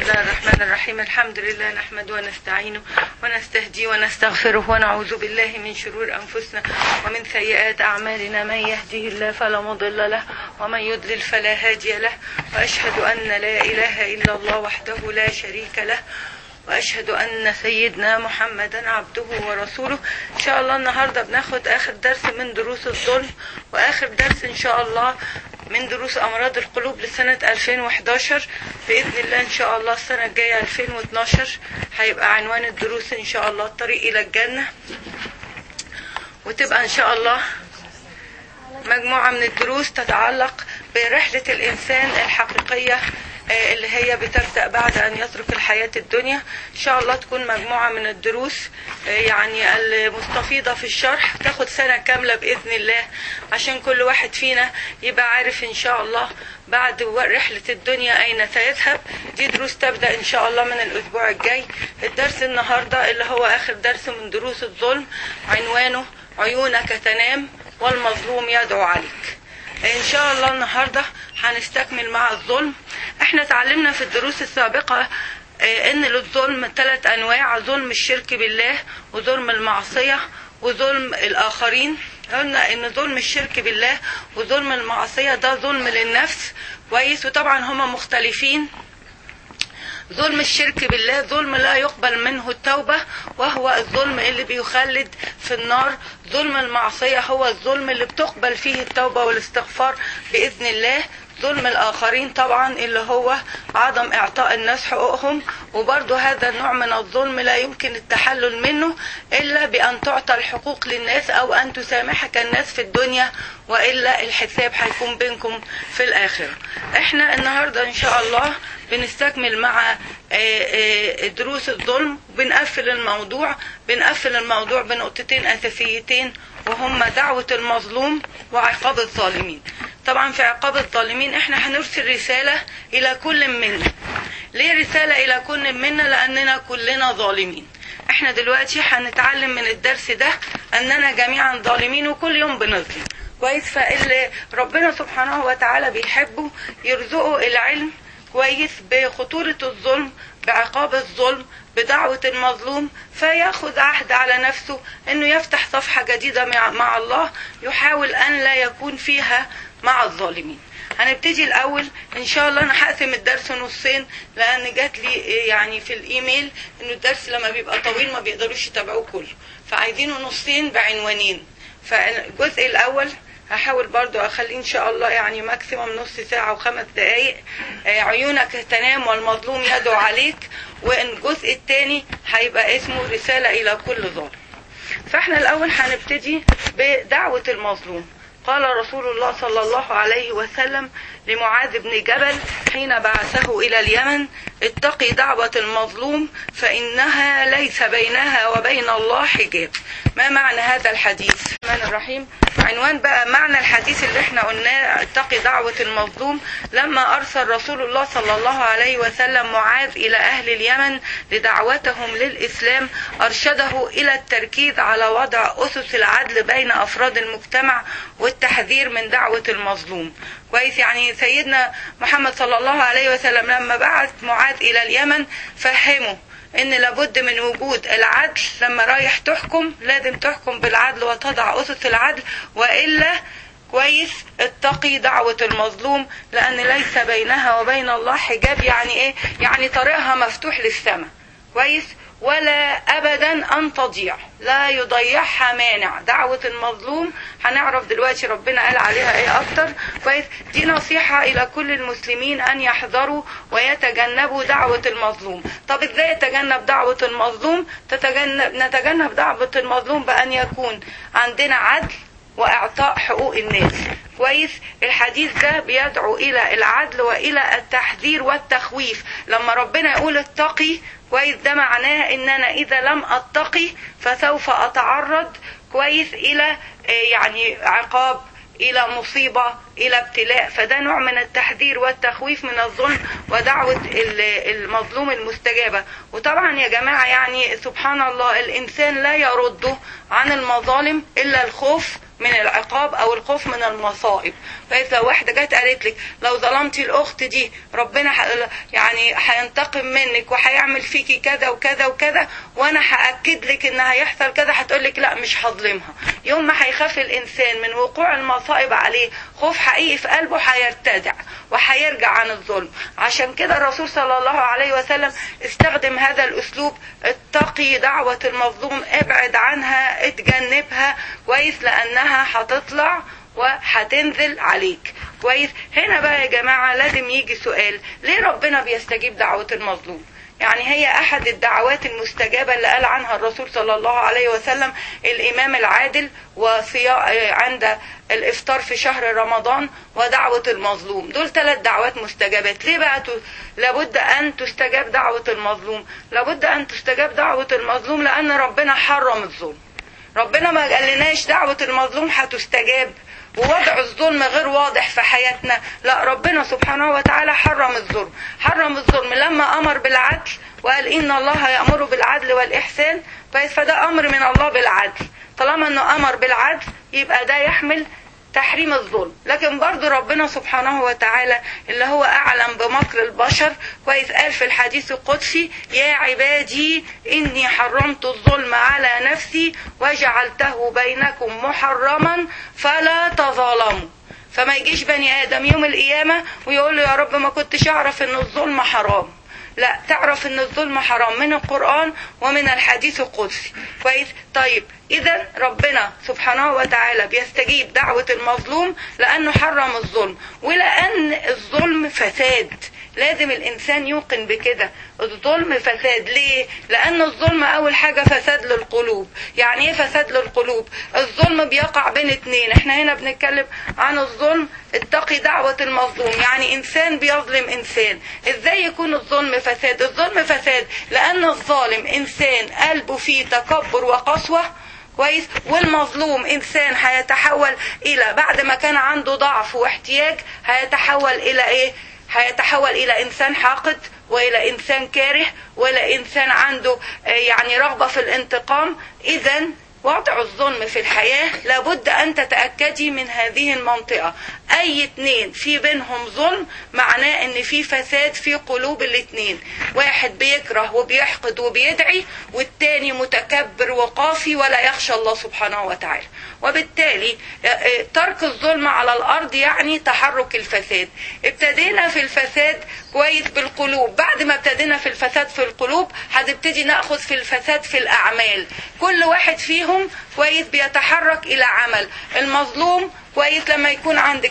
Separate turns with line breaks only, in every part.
الله الرحمن الرحيم الحمد لله نحمد ونستعينه ونستهدي ونستغفره ونعوذ بالله من شرور أنفسنا ومن سيئات أعمالنا من يهده الله فلا مضل له ومن يضلل فلا هادي له وأشهد أن لا إله إلا الله وحده لا شريك له وأشهد أن سيدنا محمدا عبده ورسوله إن شاء الله النهاردة بناخد آخر درس من دروس الظلم وآخر درس إن شاء الله من دروس أمراض القلوب لسنة 2011 بإذن الله إن شاء الله السنة الجاية 2012 هيبقى عنوان الدروس إن شاء الله الطريق إلى الجنة وتبقى إن شاء الله مجموعة من الدروس تتعلق برحلة الإنسان الحقيقية اللي هي بتبدأ بعد أن يترك الحياة الدنيا إن شاء الله تكون مجموعة من الدروس يعني المستفيضة في الشرح تاخد سنة كاملة بإذن الله عشان كل واحد فينا يبقى عارف إن شاء الله بعد رحلة الدنيا أين سيذهب دي دروس تبدأ إن شاء الله من الأسبوع الجاي الدرس النهاردة اللي هو آخر درس من دروس الظلم عنوانه عيونك تنام والمظلوم يدعو عليك ان شاء الله النهارده هنستكمل مع الظلم احنا اتعلمنا في الدروس السابقه ان للظلم ثلاث انواع ظلم الشرك بالله وظلم المعصيه وظلم الاخرين قلنا ان ظلم الشرك بالله وظلم المعصيه ده ظلم للنفس كويس وطبعا هما مختلفين ظلم الشرك بالله ظلم لا يقبل منه التوبة وهو الظلم اللي بيخلد في النار ظلم المعصية هو الظلم اللي بتقبل فيه التوبة والاستغفار بإذن الله ظلم الآخرين طبعا اللي هو عدم إعطاء الناس حقوقهم وبرضه هذا النوع من الظلم لا يمكن التحلل منه إلا بأن تعطى الحقوق للناس أو أن تسامحك الناس في الدنيا وإلا الحساب هيكون بينكم في الآخرة احنا النهاردة إن شاء الله بنستكمل مع دروس الظلم بنقفل الموضوع بنقفل الموضوع بنقطتين أساسيتين وهما دعوة المظلوم وعقاب الظالمين طبعا في عقاب الظالمين احنا هنرسل رسالة الى كل منا ليه رسالة الى كل منا لاننا كلنا ظالمين احنا دلوقتي هنتعلم من الدرس ده اننا جميعا ظالمين وكل يوم بنظلم كويس فاللي ربنا سبحانه وتعالى بيحبه يرزقه العلم كويس بخطورة الظلم بعقاب الظلم بدعوة المظلوم فياخذ عهد على نفسه انه يفتح صفحة جديدة مع الله يحاول ان لا يكون فيها مع الظالمين هنبتدي الاول ان شاء الله انا هقسم الدرس نصين لان جات لي يعني في الايميل انه الدرس لما بيبقى طويل ما بيقدروش يتابعوه كله فعايزينه نصين بعنوانين فالجزء الاول هحاول برضو اخليه ان شاء الله يعني ماكسيموم نص ساعة وخمس دقايق عيونك تنام والمظلوم يدعو عليك والجزء الثاني هيبقى اسمه رسالة الى كل ظالم فاحنا الاول هنبتدي بدعوة المظلوم قال رسول الله صلى الله عليه وسلم لمعاذ بن جبل حين بعثه إلى اليمن اتقي دعوة المظلوم فإنها ليس بينها وبين الله حجاب ما معنى هذا الحديث الرحمن الرحيم عنوان بقى معنى الحديث اللي احنا قلناه اتقي دعوة المظلوم لما أرسل رسول الله صلى الله عليه وسلم معاذ إلى أهل اليمن لدعوتهم للإسلام أرشده إلى التركيز على وضع أسس العدل بين أفراد المجتمع والتحذير من دعوة المظلوم كويس يعني سيدنا محمد صلى الله عليه وسلم لما بعث معاذ إلى اليمن فهمه ان لابد من وجود العدل لما رايح تحكم لازم تحكم بالعدل وتضع اسس العدل والا كويس اتقي دعوة المظلوم لان ليس بينها وبين الله حجاب يعني ايه يعني طريقها مفتوح للسماء كويس ولا ابدا ان تضيع لا يضيعها مانع دعوة المظلوم هنعرف دلوقتي ربنا قال عليها ايه اكتر كويس دي نصيحة الى كل المسلمين ان يحذروا ويتجنبوا دعوة المظلوم طب ازاي يتجنب دعوة المظلوم تتجنب نتجنب دعوة المظلوم بان يكون عندنا عدل واعطاء حقوق الناس كويس الحديث ده بيدعو الى العدل والى التحذير والتخويف لما ربنا يقول اتقي كويس ده معناه ان انا اذا لم اتقي فسوف اتعرض كويس الى يعني عقاب الى مصيبة الى ابتلاء فده نوع من التحذير والتخويف من الظلم ودعوة المظلوم المستجابة وطبعا يا جماعة يعني سبحان الله الانسان لا يرده عن المظالم الا الخوف من العقاب او الخوف من المصائب فاذا واحده جت قالت لك لو ظلمتي الاخت دي ربنا ح... يعني هينتقم منك وهيعمل فيكي كذا وكذا وكذا وانا هاكد لك ان هيحصل كذا هتقول لك لا مش هظلمها يوم ما هيخاف الانسان من وقوع المصائب عليه خوف حقيقي في قلبه هيرتدع وهيرجع عن الظلم عشان كده الرسول صلى الله عليه وسلم استخدم هذا الاسلوب اتقي دعوه المظلوم ابعد عنها اتجنبها كويس لانها انها هتطلع وهتنزل عليك كويس هنا بقى يا جماعة لازم يجي سؤال ليه ربنا بيستجيب دعوة المظلوم يعني هي احد الدعوات المستجابة اللي قال عنها الرسول صلى الله عليه وسلم الامام العادل وصيا عند الافطار في شهر رمضان ودعوة المظلوم دول ثلاث دعوات مستجابات ليه بقى ت... لابد ان تستجاب دعوة المظلوم لابد ان تستجاب دعوة المظلوم لان ربنا حرم الظلم ربنا ما قالناش دعوة المظلوم هتستجاب ووضع الظلم غير واضح في حياتنا لا ربنا سبحانه وتعالى حرم الظلم حرم الظلم لما أمر بالعدل وقال إن الله يأمر بالعدل والإحسان فده أمر من الله بالعدل طالما أنه أمر بالعدل يبقى ده يحمل تحريم الظلم لكن برضو ربنا سبحانه وتعالى اللي هو أعلم بمكر البشر كويس قال في الحديث القدسي يا عبادي إني حرمت الظلم على نفسي وجعلته بينكم محرما فلا تظالموا فما يجيش بني آدم يوم القيامة ويقول له يا رب ما كنتش أعرف إن الظلم حرام لا تعرف ان الظلم حرام من القرآن ومن الحديث القدسي كويس طيب اذا ربنا سبحانه وتعالى بيستجيب دعوة المظلوم لانه حرم الظلم ولان الظلم فساد لازم الانسان يوقن بكده الظلم فساد ليه لان الظلم اول حاجه فساد للقلوب يعني ايه فساد للقلوب الظلم بيقع بين اتنين احنا هنا بنتكلم عن الظلم اتقي دعوة المظلوم يعني انسان بيظلم انسان ازاي يكون الظلم فساد الظلم فساد لان الظالم انسان قلبه فيه تكبر وقسوة كويس والمظلوم انسان هيتحول الى بعد ما كان عنده ضعف واحتياج هيتحول الى ايه هيتحول الى انسان حاقد والى انسان كاره والى انسان عنده يعني رغبه في الانتقام اذا وضع الظلم في الحياة لابد أن تتأكدي من هذه المنطقة أي اتنين في بينهم ظلم معناه أن في فساد في قلوب الاتنين واحد بيكره وبيحقد وبيدعي والتاني متكبر وقاسي ولا يخشى الله سبحانه وتعالى وبالتالي ترك الظلم على الأرض يعني تحرك الفساد ابتدينا في الفساد كويس بالقلوب بعد ما ابتدينا في الفساد في القلوب هنبتدي ناخذ في الفساد في الاعمال كل واحد فيهم كويس بيتحرك الى عمل المظلوم كويس لما يكون عندك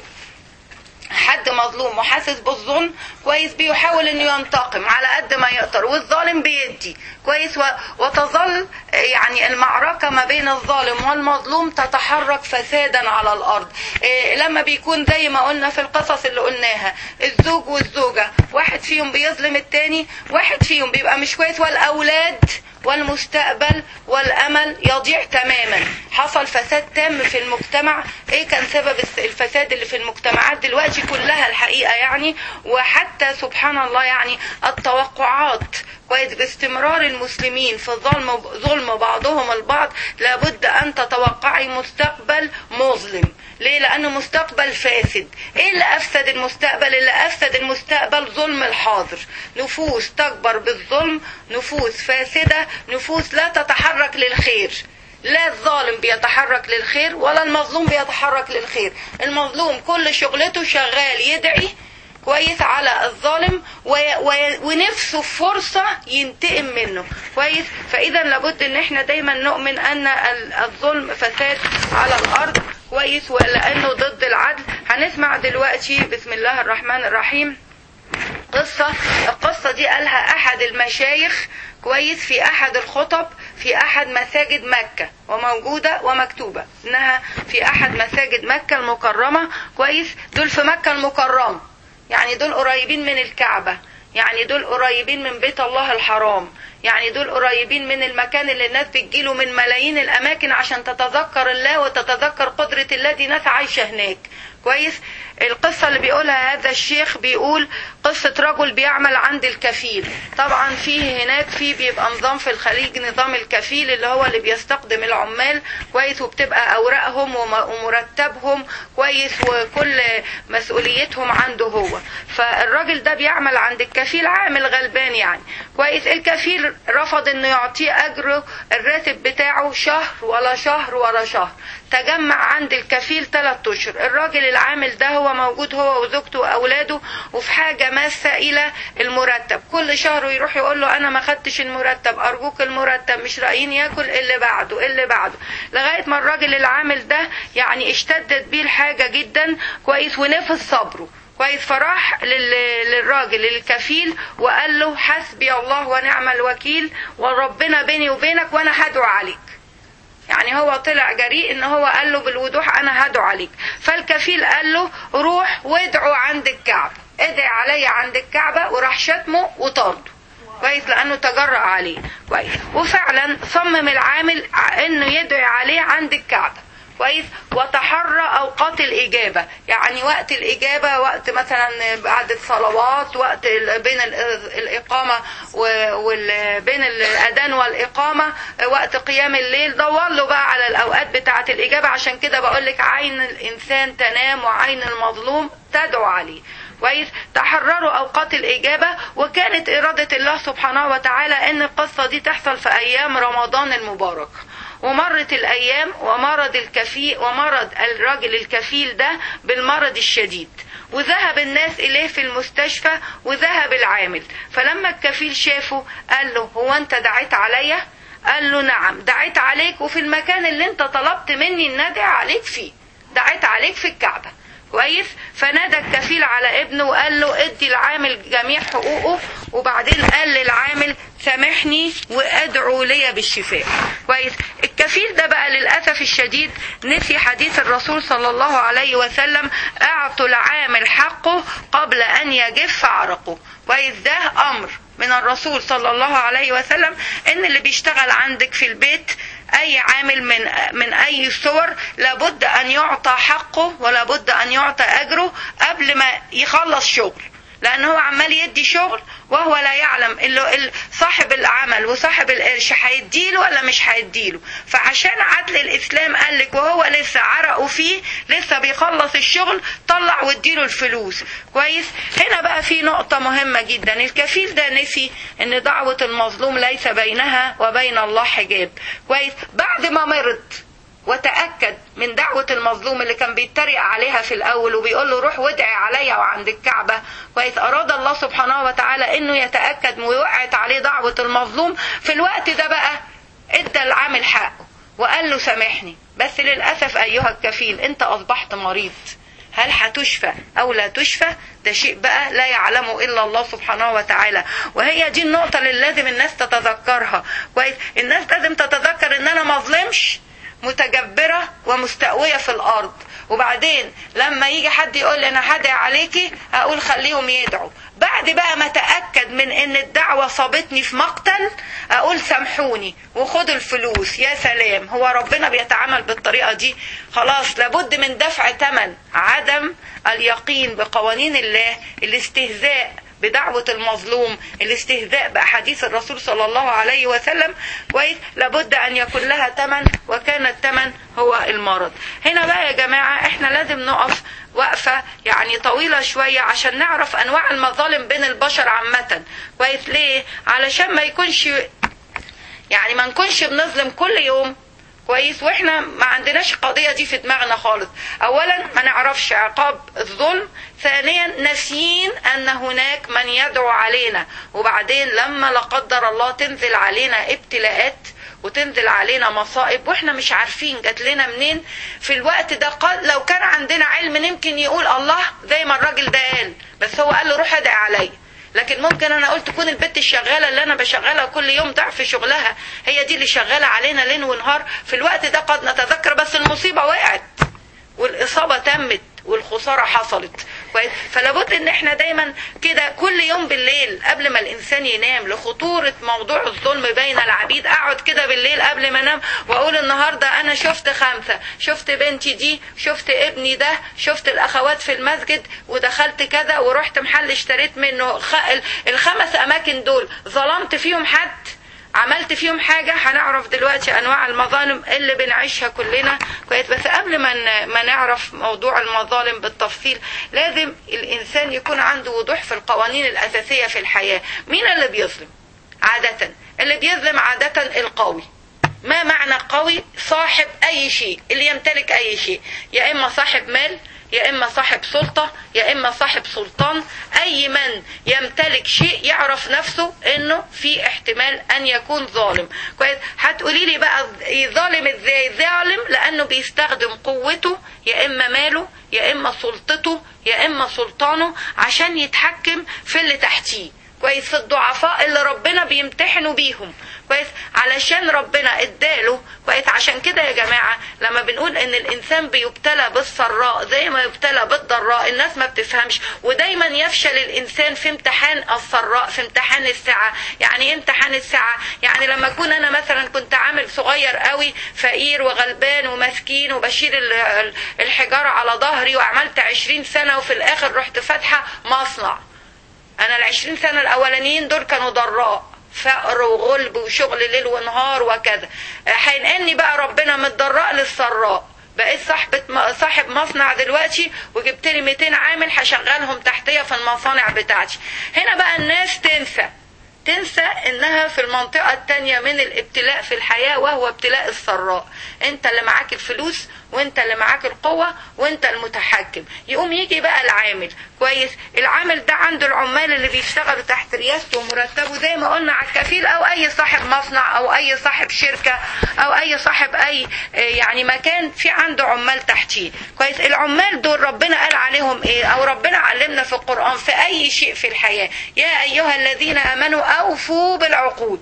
حد مظلوم وحاسس بالظلم كويس بيحاول انه ينتقم على قد ما يقدر والظالم بيدي كويس وتظل يعني المعركة ما بين الظالم والمظلوم تتحرك فسادا على الارض إيه لما بيكون زي ما قلنا في القصص اللي قلناها الزوج والزوجة واحد فيهم بيظلم التاني واحد فيهم بيبقى مش كويس والاولاد والمستقبل والامل يضيع تماما حصل فساد تام في المجتمع ايه كان سبب الفساد اللي في المجتمعات دلوقتي كلها الحقيقه يعني وحتى سبحان الله يعني التوقعات كويس باستمرار المسلمين في ظلم ظلم بعضهم البعض لابد ان تتوقعي مستقبل مظلم ليه لانه مستقبل فاسد ايه اللي افسد المستقبل اللي افسد المستقبل ظلم الحاضر نفوس تكبر بالظلم نفوس فاسده نفوس لا تتحرك للخير لا الظالم بيتحرك للخير ولا المظلوم بيتحرك للخير المظلوم كل شغلته شغال يدعي كويس على الظالم وي وي ونفسه في فرصة ينتقم منه كويس فإذا لابد ان احنا دايما نؤمن ان الظلم فساد على الأرض كويس ولأنه ضد العدل هنسمع دلوقتي بسم الله الرحمن الرحيم قصة القصة دي قالها أحد المشايخ كويس في أحد الخطب في أحد مساجد مكة وموجودة ومكتوبة إنها في أحد مساجد مكة المكرمة كويس دول في مكة المكرمة يعني دول قريبين من الكعبة يعني دول قريبين من بيت الله الحرام يعني دول قريبين من المكان اللي الناس بتجيله من ملايين الاماكن عشان تتذكر الله وتتذكر قدرة الله دي ناس عايشة هناك كويس القصة اللي بيقولها هذا الشيخ بيقول قصة رجل بيعمل عند الكفيل طبعا فيه هناك في بيبقى نظام في الخليج نظام الكفيل اللي هو اللي بيستخدم العمال كويس وبتبقى أوراقهم ومرتبهم كويس وكل مسؤوليتهم عنده هو فالراجل ده بيعمل عند الكفيل عامل غلبان يعني كويس الكفيل رفض انه يعطيه اجره الراتب بتاعه شهر ولا شهر ولا شهر تجمع عند الكفيل ثلاث اشهر الراجل العامل ده هو موجود هو وزوجته واولاده وفي حاجه ماسه الى المرتب كل شهر يروح يقول له انا ما خدتش المرتب ارجوك المرتب مش رايين ياكل اللي بعده اللي بعده لغايه ما الراجل العامل ده يعني اشتدت بيه الحاجه جدا كويس ونفذ صبره كويس فراح للراجل للكفيل وقال له حسبي الله ونعم الوكيل وربنا بيني وبينك وانا هدعو عليك يعني هو طلع جريء ان هو قال له بالوضوح انا هدعو عليك فالكفيل قال له روح وادعو عند الكعبة ادعي عليا عند الكعبة وراح شتمه وطرده كويس لانه تجرأ عليه كويس وفعلا صمم العامل انه يدعي عليه عند الكعبة كويس وتحرى اوقات الاجابه يعني وقت الاجابه وقت مثلا بعد الصلوات وقت بين الاقامه وبين الاذان والاقامه وقت قيام الليل دور له بقى على الاوقات بتاعه الاجابه عشان كده بقول لك عين الانسان تنام وعين المظلوم تدعو عليه كويس تحرروا اوقات الاجابه وكانت اراده الله سبحانه وتعالى ان القصه دي تحصل في ايام رمضان المبارك ومرت الايام ومرض الكفيل ومرض الراجل الكفيل ده بالمرض الشديد وذهب الناس اليه في المستشفى وذهب العامل فلما الكفيل شافه قال له هو انت دعيت عليا قال له نعم دعيت عليك وفي المكان اللي انت طلبت مني ان ادعي عليك فيه دعيت عليك في الكعبه كويس فنادى الكفيل على ابنه وقال له ادي العامل جميع حقوقه وبعدين قال للعامل سامحني وادعو لي بالشفاء كويس الكفيل ده بقى للاسف الشديد نسي حديث الرسول صلى الله عليه وسلم اعطوا العامل حقه قبل ان يجف عرقه كويس ده امر من الرسول صلى الله عليه وسلم ان اللي بيشتغل عندك في البيت اي عامل من من اي صور لابد ان يعطى حقه ولابد ان يعطى اجره قبل ما يخلص شغل لان هو عمال يدي شغل وهو لا يعلم اللي صاحب العمل وصاحب القرش هيديله ولا مش هيديله فعشان عدل الاسلام قال لك وهو لسه عرقه فيه لسه بيخلص الشغل طلع واديله الفلوس كويس هنا بقى في نقطة مهمة جدا الكفيل ده نسي ان دعوة المظلوم ليس بينها وبين الله حجاب كويس بعد ما مرض وتأكد من دعوة المظلوم اللي كان بيتريق عليها في الأول وبيقول له روح وادعي عليا وعند الكعبة وإذ أراد الله سبحانه وتعالى إنه يتأكد ووقعت عليه دعوة المظلوم في الوقت ده بقى ادى العامل حقه وقال له سامحني بس للأسف أيها الكفيل أنت أصبحت مريض هل هتشفى أو لا تشفى ده شيء بقى لا يعلمه إلا الله سبحانه وتعالى وهي دي النقطة اللي لازم الناس تتذكرها كويس الناس لازم تتذكر إن أنا مظلمش متجبرة ومستقوية في الأرض وبعدين لما يجي حد يقول لي أنا هدعي عليكي أقول خليهم يدعوا بعد بقى ما أتأكد من إن الدعوة صابتني في مقتل أقول سامحوني وخدوا الفلوس يا سلام هو ربنا بيتعامل بالطريقة دي خلاص لابد من دفع ثمن عدم اليقين بقوانين الله الاستهزاء بدعوة المظلوم الاستهزاء بأحاديث الرسول صلى الله عليه وسلم كويس لابد أن يكون لها ثمن وكان الثمن هو المرض هنا بقى يا جماعة احنا لازم نقف وقفة يعني طويلة شوية عشان نعرف أنواع المظالم بين البشر عامة كويس ليه علشان ما يكونش يعني ما نكونش بنظلم كل يوم كويس واحنا ما عندناش القضيه دي في دماغنا خالص اولا ما نعرفش عقاب الظلم ثانيا ناسيين ان هناك من يدعو علينا وبعدين لما لا قدر الله تنزل علينا ابتلاءات وتنزل علينا مصائب واحنا مش عارفين جات لنا منين في الوقت ده قال لو كان عندنا علم يمكن يقول الله زي ما الراجل ده قال بس هو قال له روح ادعي عليا لكن ممكن انا قلت تكون البت الشغاله اللي انا بشغلها كل يوم ضعف شغلها هي دي اللي شغاله علينا ليل ونهار في الوقت ده قد نتذكر بس المصيبه وقعت والاصابه تمت والخساره حصلت كويس فلابد ان احنا دايما كده كل يوم بالليل قبل ما الانسان ينام لخطوره موضوع الظلم بين العبيد اقعد كده بالليل قبل ما انام واقول النهارده انا شفت خمسه شفت بنتي دي شفت ابني ده شفت الاخوات في المسجد ودخلت كذا ورحت محل اشتريت منه خ... الخمس اماكن دول ظلمت فيهم حد عملت فيهم حاجة هنعرف دلوقتي أنواع المظالم اللي بنعيشها كلنا كويس بس قبل ما ما نعرف موضوع المظالم بالتفصيل لازم الإنسان يكون عنده وضوح في القوانين الأساسية في الحياة مين اللي بيظلم عادة اللي بيظلم عادة القوي ما معنى قوي صاحب أي شيء اللي يمتلك أي شيء يا إما صاحب مال يا إما صاحب سلطة يا إما صاحب سلطان أي من يمتلك شيء يعرف نفسه إنه في احتمال أن يكون ظالم كويس هتقولي لي بقى ظالم إزاي ظالم لأنه بيستخدم قوته يا إما ماله يا إما سلطته يا إما سلطانه عشان يتحكم في اللي تحتيه كويس في الضعفاء اللي ربنا بيمتحنوا بيهم كويس علشان ربنا اداله كويس عشان كده يا جماعه لما بنقول ان الانسان بيبتلى بالسراء زي ما يبتلى بالضراء الناس ما بتفهمش ودايما يفشل الانسان في امتحان السراء في امتحان السعه يعني ايه امتحان السعه يعني لما اكون انا مثلا كنت عامل صغير قوي فقير وغلبان ومسكين وبشيل الحجاره على ظهري وعملت عشرين سنه وفي الاخر رحت فاتحه مصنع انا العشرين سنة الاولانيين دول كانوا ضراء فقر وغلب وشغل ليل ونهار وكذا هينقلني بقى ربنا من الضراء للسراء بقيت صاحبة صاحب مصنع دلوقتي وجبت لي 200 عامل هشغلهم تحتيه في المصانع بتاعتي هنا بقى الناس تنسى تنسى انها في المنطقة التانية من الابتلاء في الحياة وهو ابتلاء السراء انت اللي معاك الفلوس وانت اللي معاك القوة وانت المتحكم يقوم يجي بقى العامل كويس العامل ده عنده العمال اللي بيشتغلوا تحت رياسته ومرتبه زي ما قلنا على الكفيل او اي صاحب مصنع او اي صاحب شركة او اي صاحب اي يعني مكان في عنده عمال تحتيه كويس العمال دول ربنا قال عليهم ايه او ربنا علمنا في القرآن في اي شيء في الحياة يا ايها الذين امنوا اوفوا بالعقود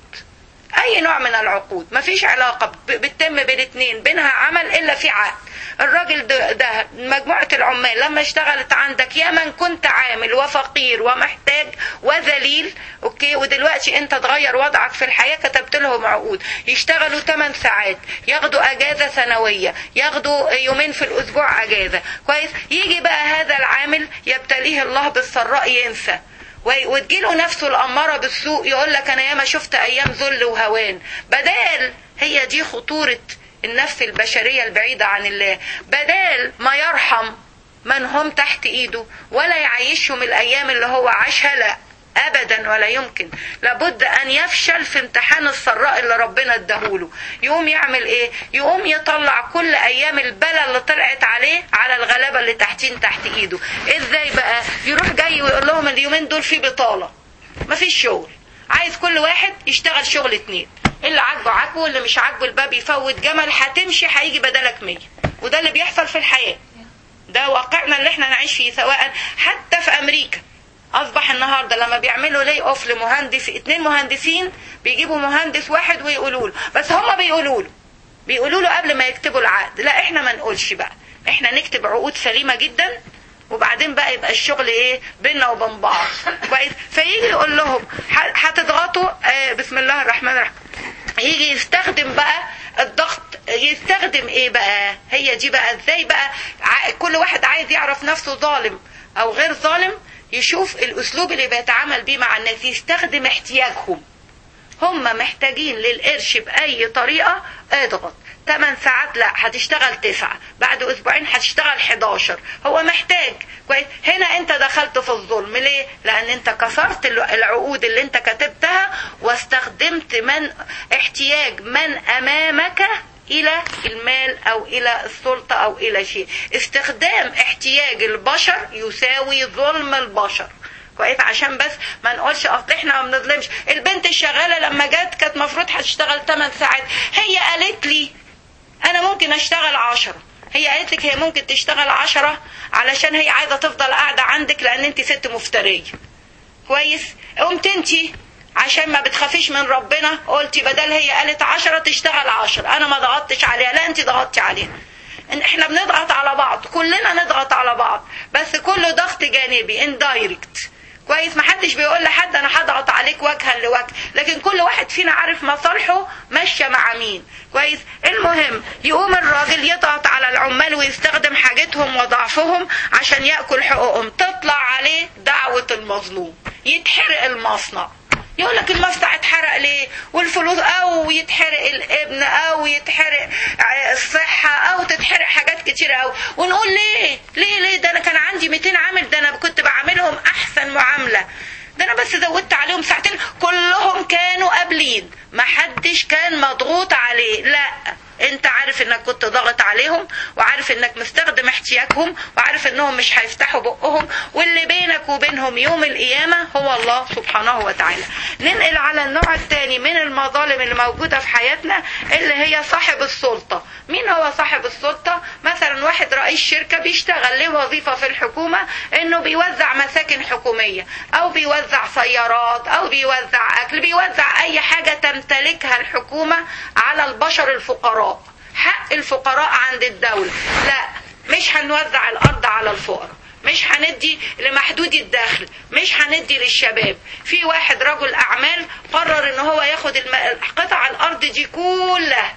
اي نوع من العقود مفيش علاقة بتتم بين اتنين بينها عمل الا في عقد الراجل ده, ده مجموعة العمال لما اشتغلت عندك يا من كنت عامل وفقير ومحتاج وذليل اوكي ودلوقتي انت تغير وضعك في الحياة كتبت لهم عقود يشتغلوا 8 ساعات ياخدوا اجازة سنوية ياخدوا يومين في الاسبوع اجازة كويس يجي بقى هذا العامل يبتليه الله بالسراء ينسى وتجيله نفسه الأمارة بالسوء يقول لك أنا ياما شفت أيام ذل وهوان بدال هي دي خطورة النفس البشرية البعيدة عن الله بدال ما يرحم من هم تحت إيده ولا يعيشهم الأيام اللي هو عاشها لا ابدا ولا يمكن لابد ان يفشل في امتحان السراء اللي ربنا اداهوله يقوم يعمل ايه يقوم يطلع كل ايام البلا اللي طلعت عليه على الغلابه اللي تحتين تحت ايده ازاي بقى يروح جاي ويقول لهم اليومين دول في بطاله مفيش شغل عايز كل واحد يشتغل شغل اتنين اللي عاجبه عاجبه واللي مش عاجبه الباب يفوت جمل هتمشي هيجي بدلك مية وده اللي بيحصل في الحياه ده واقعنا اللي احنا نعيش فيه سواء حتى في امريكا اصبح النهارده لما بيعملوا لي اوف لمهندس اتنين مهندسين بيجيبوا مهندس واحد ويقولوا له بس هم بيقولوا له بيقولوا له قبل ما يكتبوا العقد لا احنا ما نقولش بقى احنا نكتب عقود سليمه جدا وبعدين بقى يبقى الشغل ايه بيننا وبين بعض كويس فيجي يقول لهم هتضغطوا آه بسم الله الرحمن الرحيم يجي يستخدم بقى الضغط يستخدم ايه بقى هي دي بقى ازاي بقى كل واحد عايز يعرف نفسه ظالم او غير ظالم يشوف الاسلوب اللي بيتعامل بيه مع الناس يستخدم احتياجهم هم محتاجين للقرش باي طريقه اضغط 8 ساعات لا هتشتغل 9 بعد اسبوعين هتشتغل 11 هو محتاج كويس هنا انت دخلت في الظلم ليه لان انت كسرت العقود اللي انت كتبتها واستخدمت من احتياج من امامك الى المال او الى السلطة او الى شيء استخدام احتياج البشر يساوي ظلم البشر كويس عشان بس ما نقولش اصل احنا ما بنظلمش البنت الشغاله لما جت كانت المفروض هتشتغل 8 ساعات هي قالت لي انا ممكن اشتغل 10 هي قالت لك هي ممكن تشتغل 10 علشان هي عايزه تفضل قاعده عندك لان انت ست مفتريه كويس قمت انت عشان ما بتخافيش من ربنا قلتي بدل هي قالت عشرة تشتغل عشرة انا ما ضغطتش عليها لا انت ضغطتي عليها ان احنا بنضغط على بعض كلنا نضغط على بعض بس كله ضغط جانبي اندايركت كويس محدش بيقول لحد انا هضغط عليك وجها لوجه لكن كل واحد فينا عارف مصالحه ماشيه مع مين كويس المهم يقوم الراجل يضغط على العمال ويستخدم حاجتهم وضعفهم عشان ياكل حقوقهم تطلع عليه دعوه المظلوم يتحرق المصنع يقول لك المصنع اتحرق ليه والفلوس او يتحرق الابن او يتحرق الصحه او تتحرق حاجات كتير قوي ونقول ليه ليه ليه ده انا كان عندي 200 عامل ده انا كنت بعاملهم احسن معامله ده انا بس زودت عليهم ساعتين كلهم كانوا قابلين ما حدش كان مضغوط عليه لا انت عارف انك كنت ضاغط عليهم وعارف انك مستخدم احتياجهم وعارف انهم مش هيفتحوا بقهم واللي بينك وبينهم يوم القيامة هو الله سبحانه وتعالى ننقل على النوع الثاني من المظالم اللي موجودة في حياتنا اللي هي صاحب السلطة مين هو صاحب السلطة مثلا واحد رئيس شركة بيشتغل له وظيفة في الحكومة انه بيوزع مساكن حكومية او بيوزع سيارات او بيوزع اكل بيوزع اي حاجة تمتلكها الحكومة على البشر الفقراء حق الفقراء عند الدولة لا مش هنوزع الأرض على الفقراء مش هندي لمحدود الدخل مش هندي للشباب في واحد رجل أعمال قرر ان هو ياخد الم... قطع الأرض دي كلها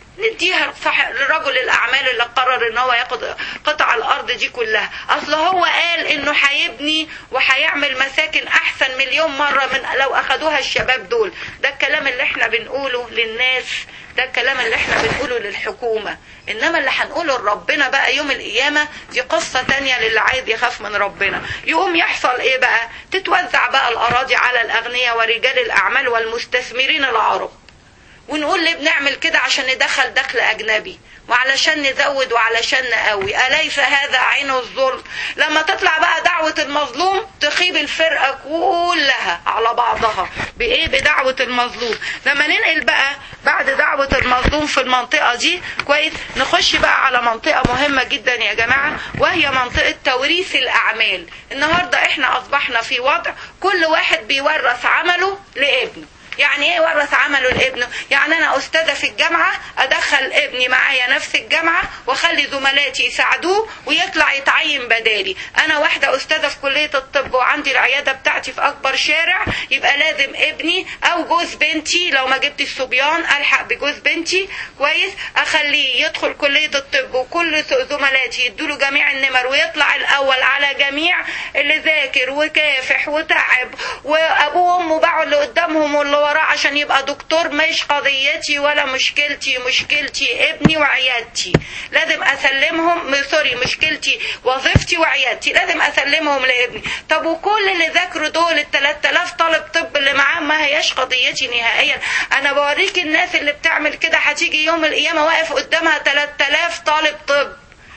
نديها لرجل الاعمال اللي قرر ان هو ياخد قطع الارض دي كلها اصل هو قال انه هيبني وهيعمل مساكن احسن مليون مره من لو اخدوها الشباب دول ده الكلام اللي احنا بنقوله للناس ده الكلام اللي احنا بنقوله للحكومة انما اللي هنقوله لربنا بقى يوم القيامة دي قصة تانية للي عايز يخاف من ربنا يقوم يحصل ايه بقى تتوزع بقى الاراضي على الاغنياء ورجال الاعمال والمستثمرين العرب ونقول ليه بنعمل كده عشان ندخل دخل اجنبي وعلشان نزود وعلشان نقوي أليس هذا عين الظلم لما تطلع بقى دعوة المظلوم تخيب الفرقة كلها على بعضها بإيه بدعوة المظلوم لما ننقل بقى بعد دعوة المظلوم في المنطقة دي كويس نخش بقى على منطقة مهمة جدا يا جماعة وهي منطقة توريث الأعمال النهاردة احنا أصبحنا في وضع كل واحد بيورث عمله لابنه يعني ايه ورث عمله لابنه يعني انا استاذه في الجامعه ادخل ابني معايا نفس الجامعه واخلي زملاتي يساعدوه ويطلع يتعين بدالي انا واحده استاذه في كليه الطب وعندي العياده بتاعتي في اكبر شارع يبقى لازم ابني او جوز بنتي لو ما جبت الصبيان الحق بجوز بنتي كويس اخليه يدخل كليه الطب وكل زملاتي يدوله جميع النمر ويطلع الاول على جميع اللي ذاكر وكافح وتعب وابوه وامه باعوا اللي قدامهم واللي وراه عشان يبقى دكتور مش قضيتي ولا مشكلتي مشكلتي ابني وعيادتي لازم اسلمهم سوري مشكلتي وظيفتي وعيادتي لازم اسلمهم لابني طب وكل اللي ذاكروا دول ال 3000 طالب طب اللي معاه ما هياش قضيتي نهائيا انا بوريك الناس اللي بتعمل كده هتيجي يوم القيامه واقف قدامها 3000 طالب طب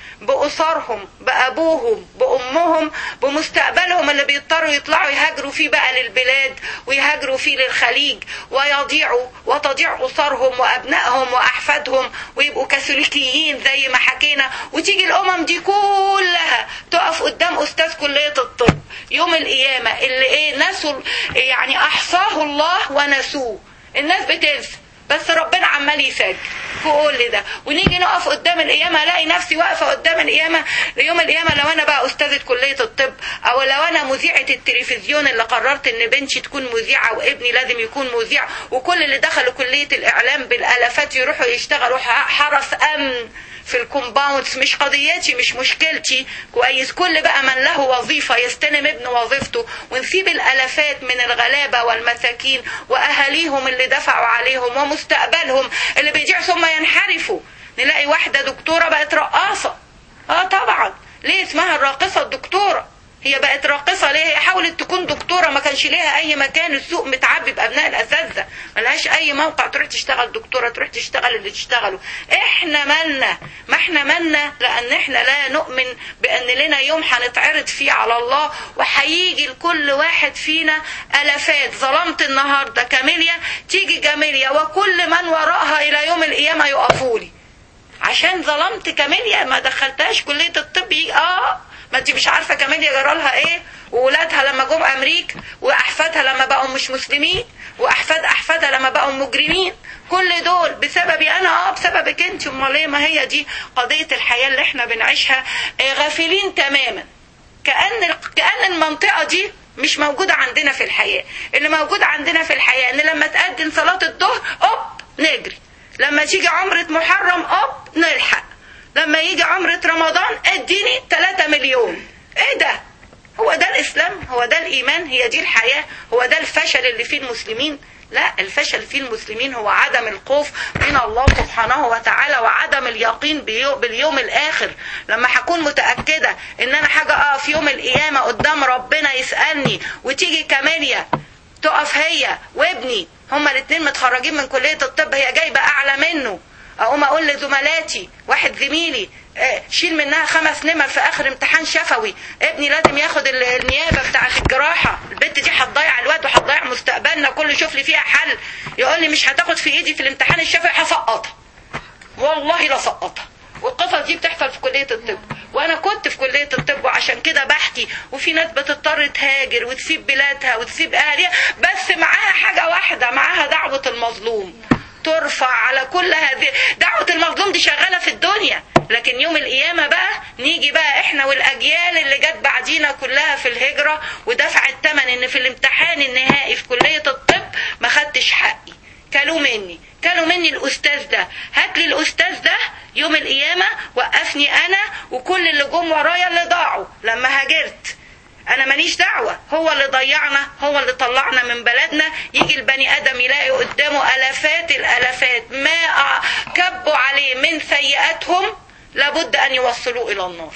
بأسرهم بأبوهم بأمهم بمستقبلهم اللي بيضطروا يطلعوا يهاجروا فيه بقى للبلاد ويهاجروا فيه للخليج ويضيعوا وتضيع أسرهم وأبنائهم وأحفادهم ويبقوا كاثوليكيين زي ما حكينا وتيجي الأمم دي كلها تقف قدام أستاذ كلية الطب يوم القيامة اللي إيه نسوا يعني أحصاه الله ونسوه الناس بتنسى بس ربنا عمال يسجل في كل ده ونيجي نقف قدام القيامه الاقي نفسي واقفه قدام القيامه يوم القيامه لو انا بقى استاذه كليه الطب او لو انا مذيعه التلفزيون اللي قررت ان بنتي تكون مذيعه وابني لازم يكون مذيع وكل اللي دخلوا كليه الاعلام بالالافات يروحوا يشتغلوا حرس امن في الكومباوندز مش قضيتي مش مشكلتي كويس كل بقى من له وظيفة يستلم ابن وظيفته ونسيب الالافات من الغلابة والمساكين واهاليهم اللي دفعوا عليهم ومستقبلهم اللي بيضيع ثم ينحرفوا نلاقي واحدة دكتورة بقت رقاصة اه طبعا ليه اسمها الراقصة الدكتورة هي بقت راقصه ليه هي حاولت تكون دكتوره ما كانش ليها اي مكان السوق متعبي بابناء الاساتذه ملهاش اي موقع تروح تشتغل دكتوره تروح تشتغل اللي تشتغله احنا مالنا ما احنا مالنا لان احنا لا نؤمن بان لنا يوم هنتعرض فيه على الله وهيجي لكل واحد فينا الافات ظلمت النهارده كاميليا تيجي جاميليا وكل من وراءها الى يوم القيامه يقفوا لي عشان ظلمت كاميليا ما دخلتهاش كليه الطب اه ما انت مش عارفه كاميليا جرالها ايه وولادها لما جم امريكا واحفادها لما بقوا مش مسلمين واحفاد احفادها لما بقوا مجرمين كل دول بسببي انا اه بسببك انت امال ايه ما هي دي قضيه الحياه اللي احنا بنعيشها آه، غافلين تماما كأن كأن المنطقة دي مش موجودة عندنا في الحياة اللي موجود عندنا في الحياة ان لما تأذن صلاة الظهر اوب نجري لما تيجي عمرة محرم اوب نلحق لما يجي عمرة رمضان اديني 3 مليون ايه ده هو ده الاسلام هو ده الايمان هي دي الحياة هو ده الفشل اللي فيه المسلمين لا الفشل في المسلمين هو عدم الخوف من الله سبحانه وتعالى وعدم اليقين بيو- باليوم الاخر لما هكون متاكده ان انا حاجه اقف يوم القيامه قدام ربنا يسالني وتيجي كاميليا تقف هي وابني هما الاثنين متخرجين من كليه الطب هي جايبه اعلى منه اقوم اقول لزملاتي واحد زميلي آه، شيل منها خمس نمر في اخر امتحان شفوي ابني لازم ياخد ال- النيابه بتاعه الجراحه البنت دي هتضيع الواد وهتضيع مستقبلنا كل شوف لي فيها حل يقول لي مش هتاخد في ايدي في الامتحان الشفوي هسقطها والله لا سقطها والقصص دي بتحصل في كليه الطب وانا كنت في كليه الطب وعشان كده بحكي وفي ناس بتضطر تهاجر وتسيب بلادها وتسيب اهلها بس معاها حاجه واحده معاها دعوه المظلوم ترفع على كل هذه دعوة المظلوم دي شغالة في الدنيا لكن يوم القيامة بقى نيجي بقى احنا والاجيال اللي جت بعدينا كلها في الهجرة ودفع الثمن ان في الامتحان النهائي في كلية الطب ما خدتش حقي كلوا مني كلوا مني الاستاذ ده هات لي الاستاذ ده يوم القيامة وقفني انا وكل اللي جم ورايا اللي ضاعوا لما هاجرت انا ماليش دعوة هو اللي ضيعنا هو اللي طلعنا من بلدنا يجي البني ادم يلاقي قدامه الافات الالافات ما أع- كبوا عليه من سيئاتهم لابد ان يوصلوه الى النار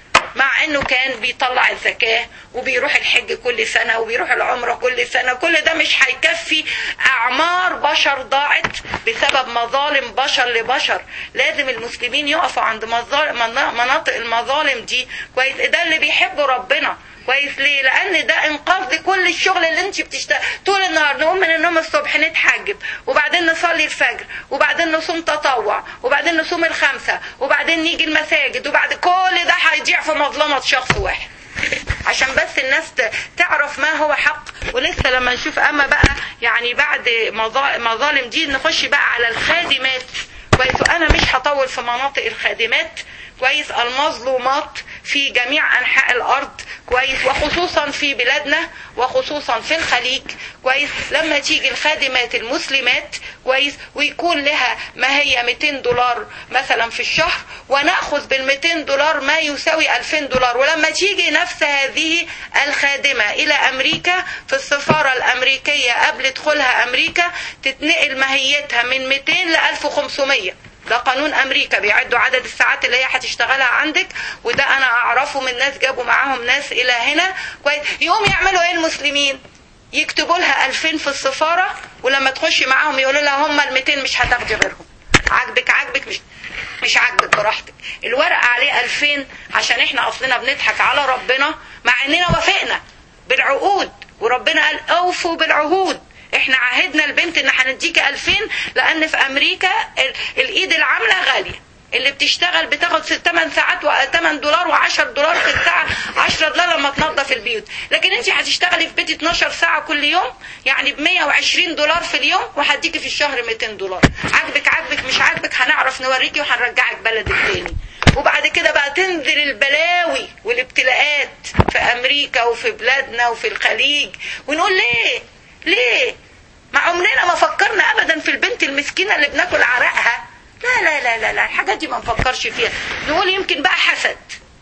مع انه كان بيطلع الزكاة وبيروح الحج كل سنة وبيروح العمرة كل سنة كل ده مش هيكفي اعمار بشر ضاعت بسبب مظالم بشر لبشر لازم المسلمين يقفوا عند مظال- منا- مناطق المظالم دي كويس ده اللي بيحبوا ربنا كويس ليه لان ده انقاذ لكل الشغل اللي انت بتشتغل طول النهار نقوم من النوم الصبح نتحجب وبعدين نصلي الفجر وبعدين نصوم تطوع وبعدين نصوم الخمسة وبعدين نيجي المساجد وبعد كل ده هيضيع في مظلمة شخص واحد عشان بس الناس ت- تعرف ما هو حق ولسه لما نشوف اما بقى يعني بعد مظا- مظالم دي نخش بقى على الخادمات كويس وانا مش هطول في مناطق الخادمات كويس المظلومات في جميع انحاء الارض كويس وخصوصا في بلادنا وخصوصا في الخليج كويس لما تيجي الخادمات المسلمات كويس ويكون لها ما هي 200 دولار مثلا في الشهر وناخذ بال 200 دولار ما يساوي 2000 دولار ولما تيجي نفس هذه الخادمه الى امريكا في السفاره الامريكيه قبل دخولها امريكا تتنقل ماهيتها من 200 ل 1500 ده قانون امريكا بيعدوا عدد الساعات اللي هي هتشتغلها عندك وده انا اعرفه من ناس جابوا معاهم ناس الى هنا كويس يقوم يعملوا ايه المسلمين يكتبوا لها 2000 في السفاره ولما تخشي معاهم يقولوا لها هم ال 200 مش هتاخدي غيرهم عاجبك عاجبك مش مش عاجبك براحتك الورق عليه 2000 عشان احنا اصلنا بنضحك على ربنا مع اننا وافقنا بالعقود وربنا قال اوفوا بالعهود احنا عهدنا البنت ان هنديكي 2000 لان في امريكا ال- الايد العامله غاليه اللي بتشتغل بتاخد 8 ساعات و 8 دولار و10 دولار في الساعه 10 دولار لما تنظف البيوت لكن انت هتشتغلي في بيت 12 ساعه كل يوم يعني ب 120 دولار في اليوم وهديكي في الشهر 200 دولار عاجبك عاجبك مش عاجبك هنعرف نوريكي وهنرجعك بلدك تاني وبعد كده بقى تنزل البلاوي والابتلاءات في امريكا وفي بلادنا وفي الخليج ونقول ليه ليه ما عمرنا ما فكرنا ابدا في البنت المسكينه اللي بناكل عرقها لا لا لا لا لا الحاجات دي ما نفكرش فيها نقول يمكن بقى حسد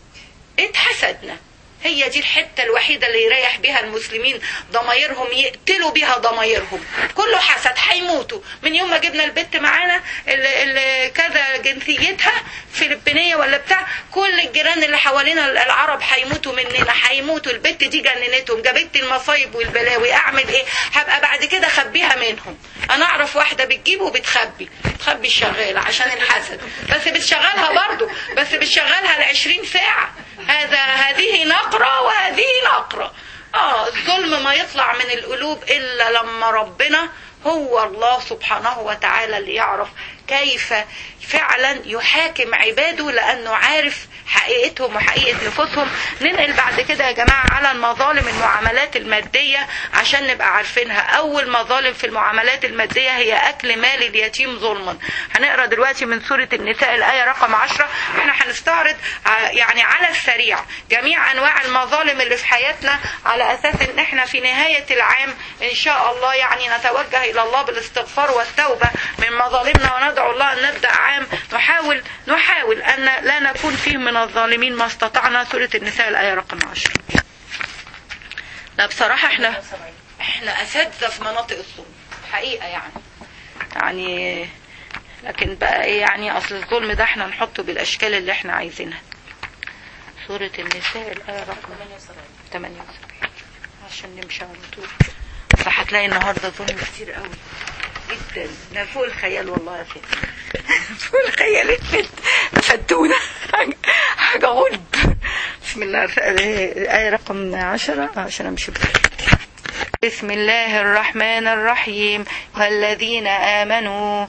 اتحسدنا هي دي الحتة الوحيدة اللي يريح بها المسلمين ضمايرهم يقتلوا بها ضمايرهم كله حسد هيموتوا من يوم ما جبنا البت معانا اللي, اللي كذا جنسيتها فلبينية ولا بتاع كل الجيران اللي حوالينا العرب هيموتوا مننا هيموتوا البت دي جننتهم جابت لي المصايب والبلاوي اعمل ايه هبقى بعد كده اخبيها منهم انا اعرف واحدة بتجيب وبتخبي بتخبي الشغالة عشان الحسد بس بتشغلها برضو بس بتشغلها لعشرين ساعة هذا هذه نقرة وهذه نقرة اه الظلم ما يطلع من القلوب الا لما ربنا هو الله سبحانه وتعالى اللي يعرف كيف فعلا يحاكم عباده لانه عارف حقيقتهم وحقيقه نفوسهم ننقل بعد كده يا جماعه على المظالم المعاملات الماديه عشان نبقى عارفينها اول مظالم في المعاملات الماديه هي اكل مال اليتيم ظلما هنقرا دلوقتي من سوره النساء الايه رقم 10 احنا هنستعرض يعني على السريع جميع انواع المظالم اللي في حياتنا على اساس ان احنا في نهايه العام ان شاء الله يعني نتوجه الى الله بالاستغفار والتوبه من مظالمنا وندعو الله ان نبدا عام نحاول نحاول ان لا نكون فيه من الظالمين ما استطعنا سوره النساء الايه رقم 10 لا بصراحه احنا احنا اساتذه في مناطق الظلم حقيقه يعني يعني لكن بقى ايه يعني اصل الظلم ده احنا نحطه بالاشكال اللي احنا عايزينها سورة النساء الآية رقم 78 عشان نمشي على طول فهتلاقي النهارده ظلم كتير قوي جدا ده فوق الخيال والله يا ستي فوق الخيال البنت فتونة حاجة حاجة غلب بسم الله الآية رقم 10 عشان امشي بسم الله الرحمن الرحيم والذين آمنوا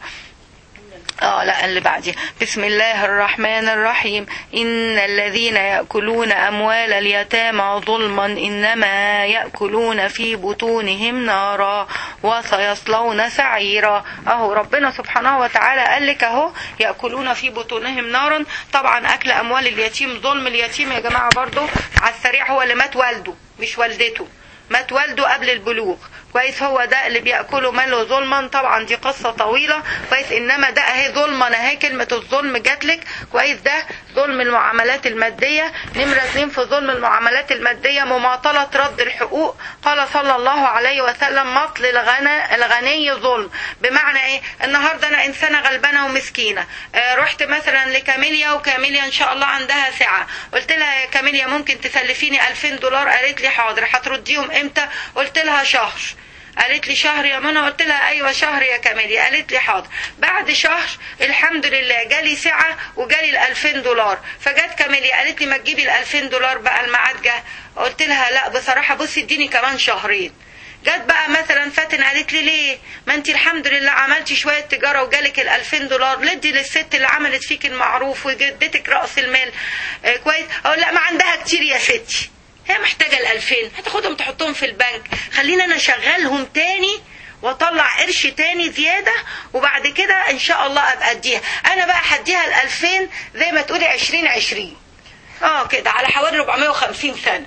اه لا اللي بعدي بسم الله الرحمن الرحيم إن الذين يأكلون أموال اليتامى ظلما إنما يأكلون في بطونهم نارا وسيصلون سعيرا أهو ربنا سبحانه وتعالى قال لك أهو يأكلون في بطونهم نارا طبعا أكل أموال اليتيم ظلم اليتيم يا جماعة برضو على السريع هو اللي مات والده مش والدته مات والده قبل البلوغ كويس هو ده اللي بياكله ماله ظلما طبعا دي قصه طويله كويس انما ده اهي ظلما اهي كلمه الظلم جاتلك كويس ده ظلم المعاملات الماديه نمره اثنين في ظلم المعاملات الماديه مماطله رد الحقوق قال صلى الله عليه وسلم مطل الغنى الغني ظلم بمعنى ايه النهارده انا انسانه غلبانه ومسكينه آه رحت مثلا لكاميليا وكاميليا ان شاء الله عندها سعه قلت لها يا كاميليا ممكن تسلفيني 2000 دولار قالت لي حاضر هترديهم امتى قلت لها شهر قالت لي شهر يا منى قلت لها ايوه شهر يا كمالي قالت لي حاضر بعد شهر الحمد لله جالي سعه وجالي ال 2000 دولار فجت كمالي قالت لي ما تجيبي ال 2000 دولار بقى الميعاد جه قلت لها لا بصراحه بصي اديني كمان شهرين جت بقى مثلا فاتن قالت لي ليه ما انت الحمد لله عملتي شويه تجاره وجالك ال 2000 دولار لدي للست اللي عملت فيك المعروف وجدتك راس المال آه كويس اقول لا ما عندها كتير يا ستي هي محتاجه ال 2000 هتاخدهم تحطهم في البنك خلينا انا اشغلهم تاني واطلع قرش تاني زياده وبعد كده ان شاء الله ابقى اديها انا بقى هديها ال 2000 زي ما تقولي 20 20 اه كده على حوالي 450 سنه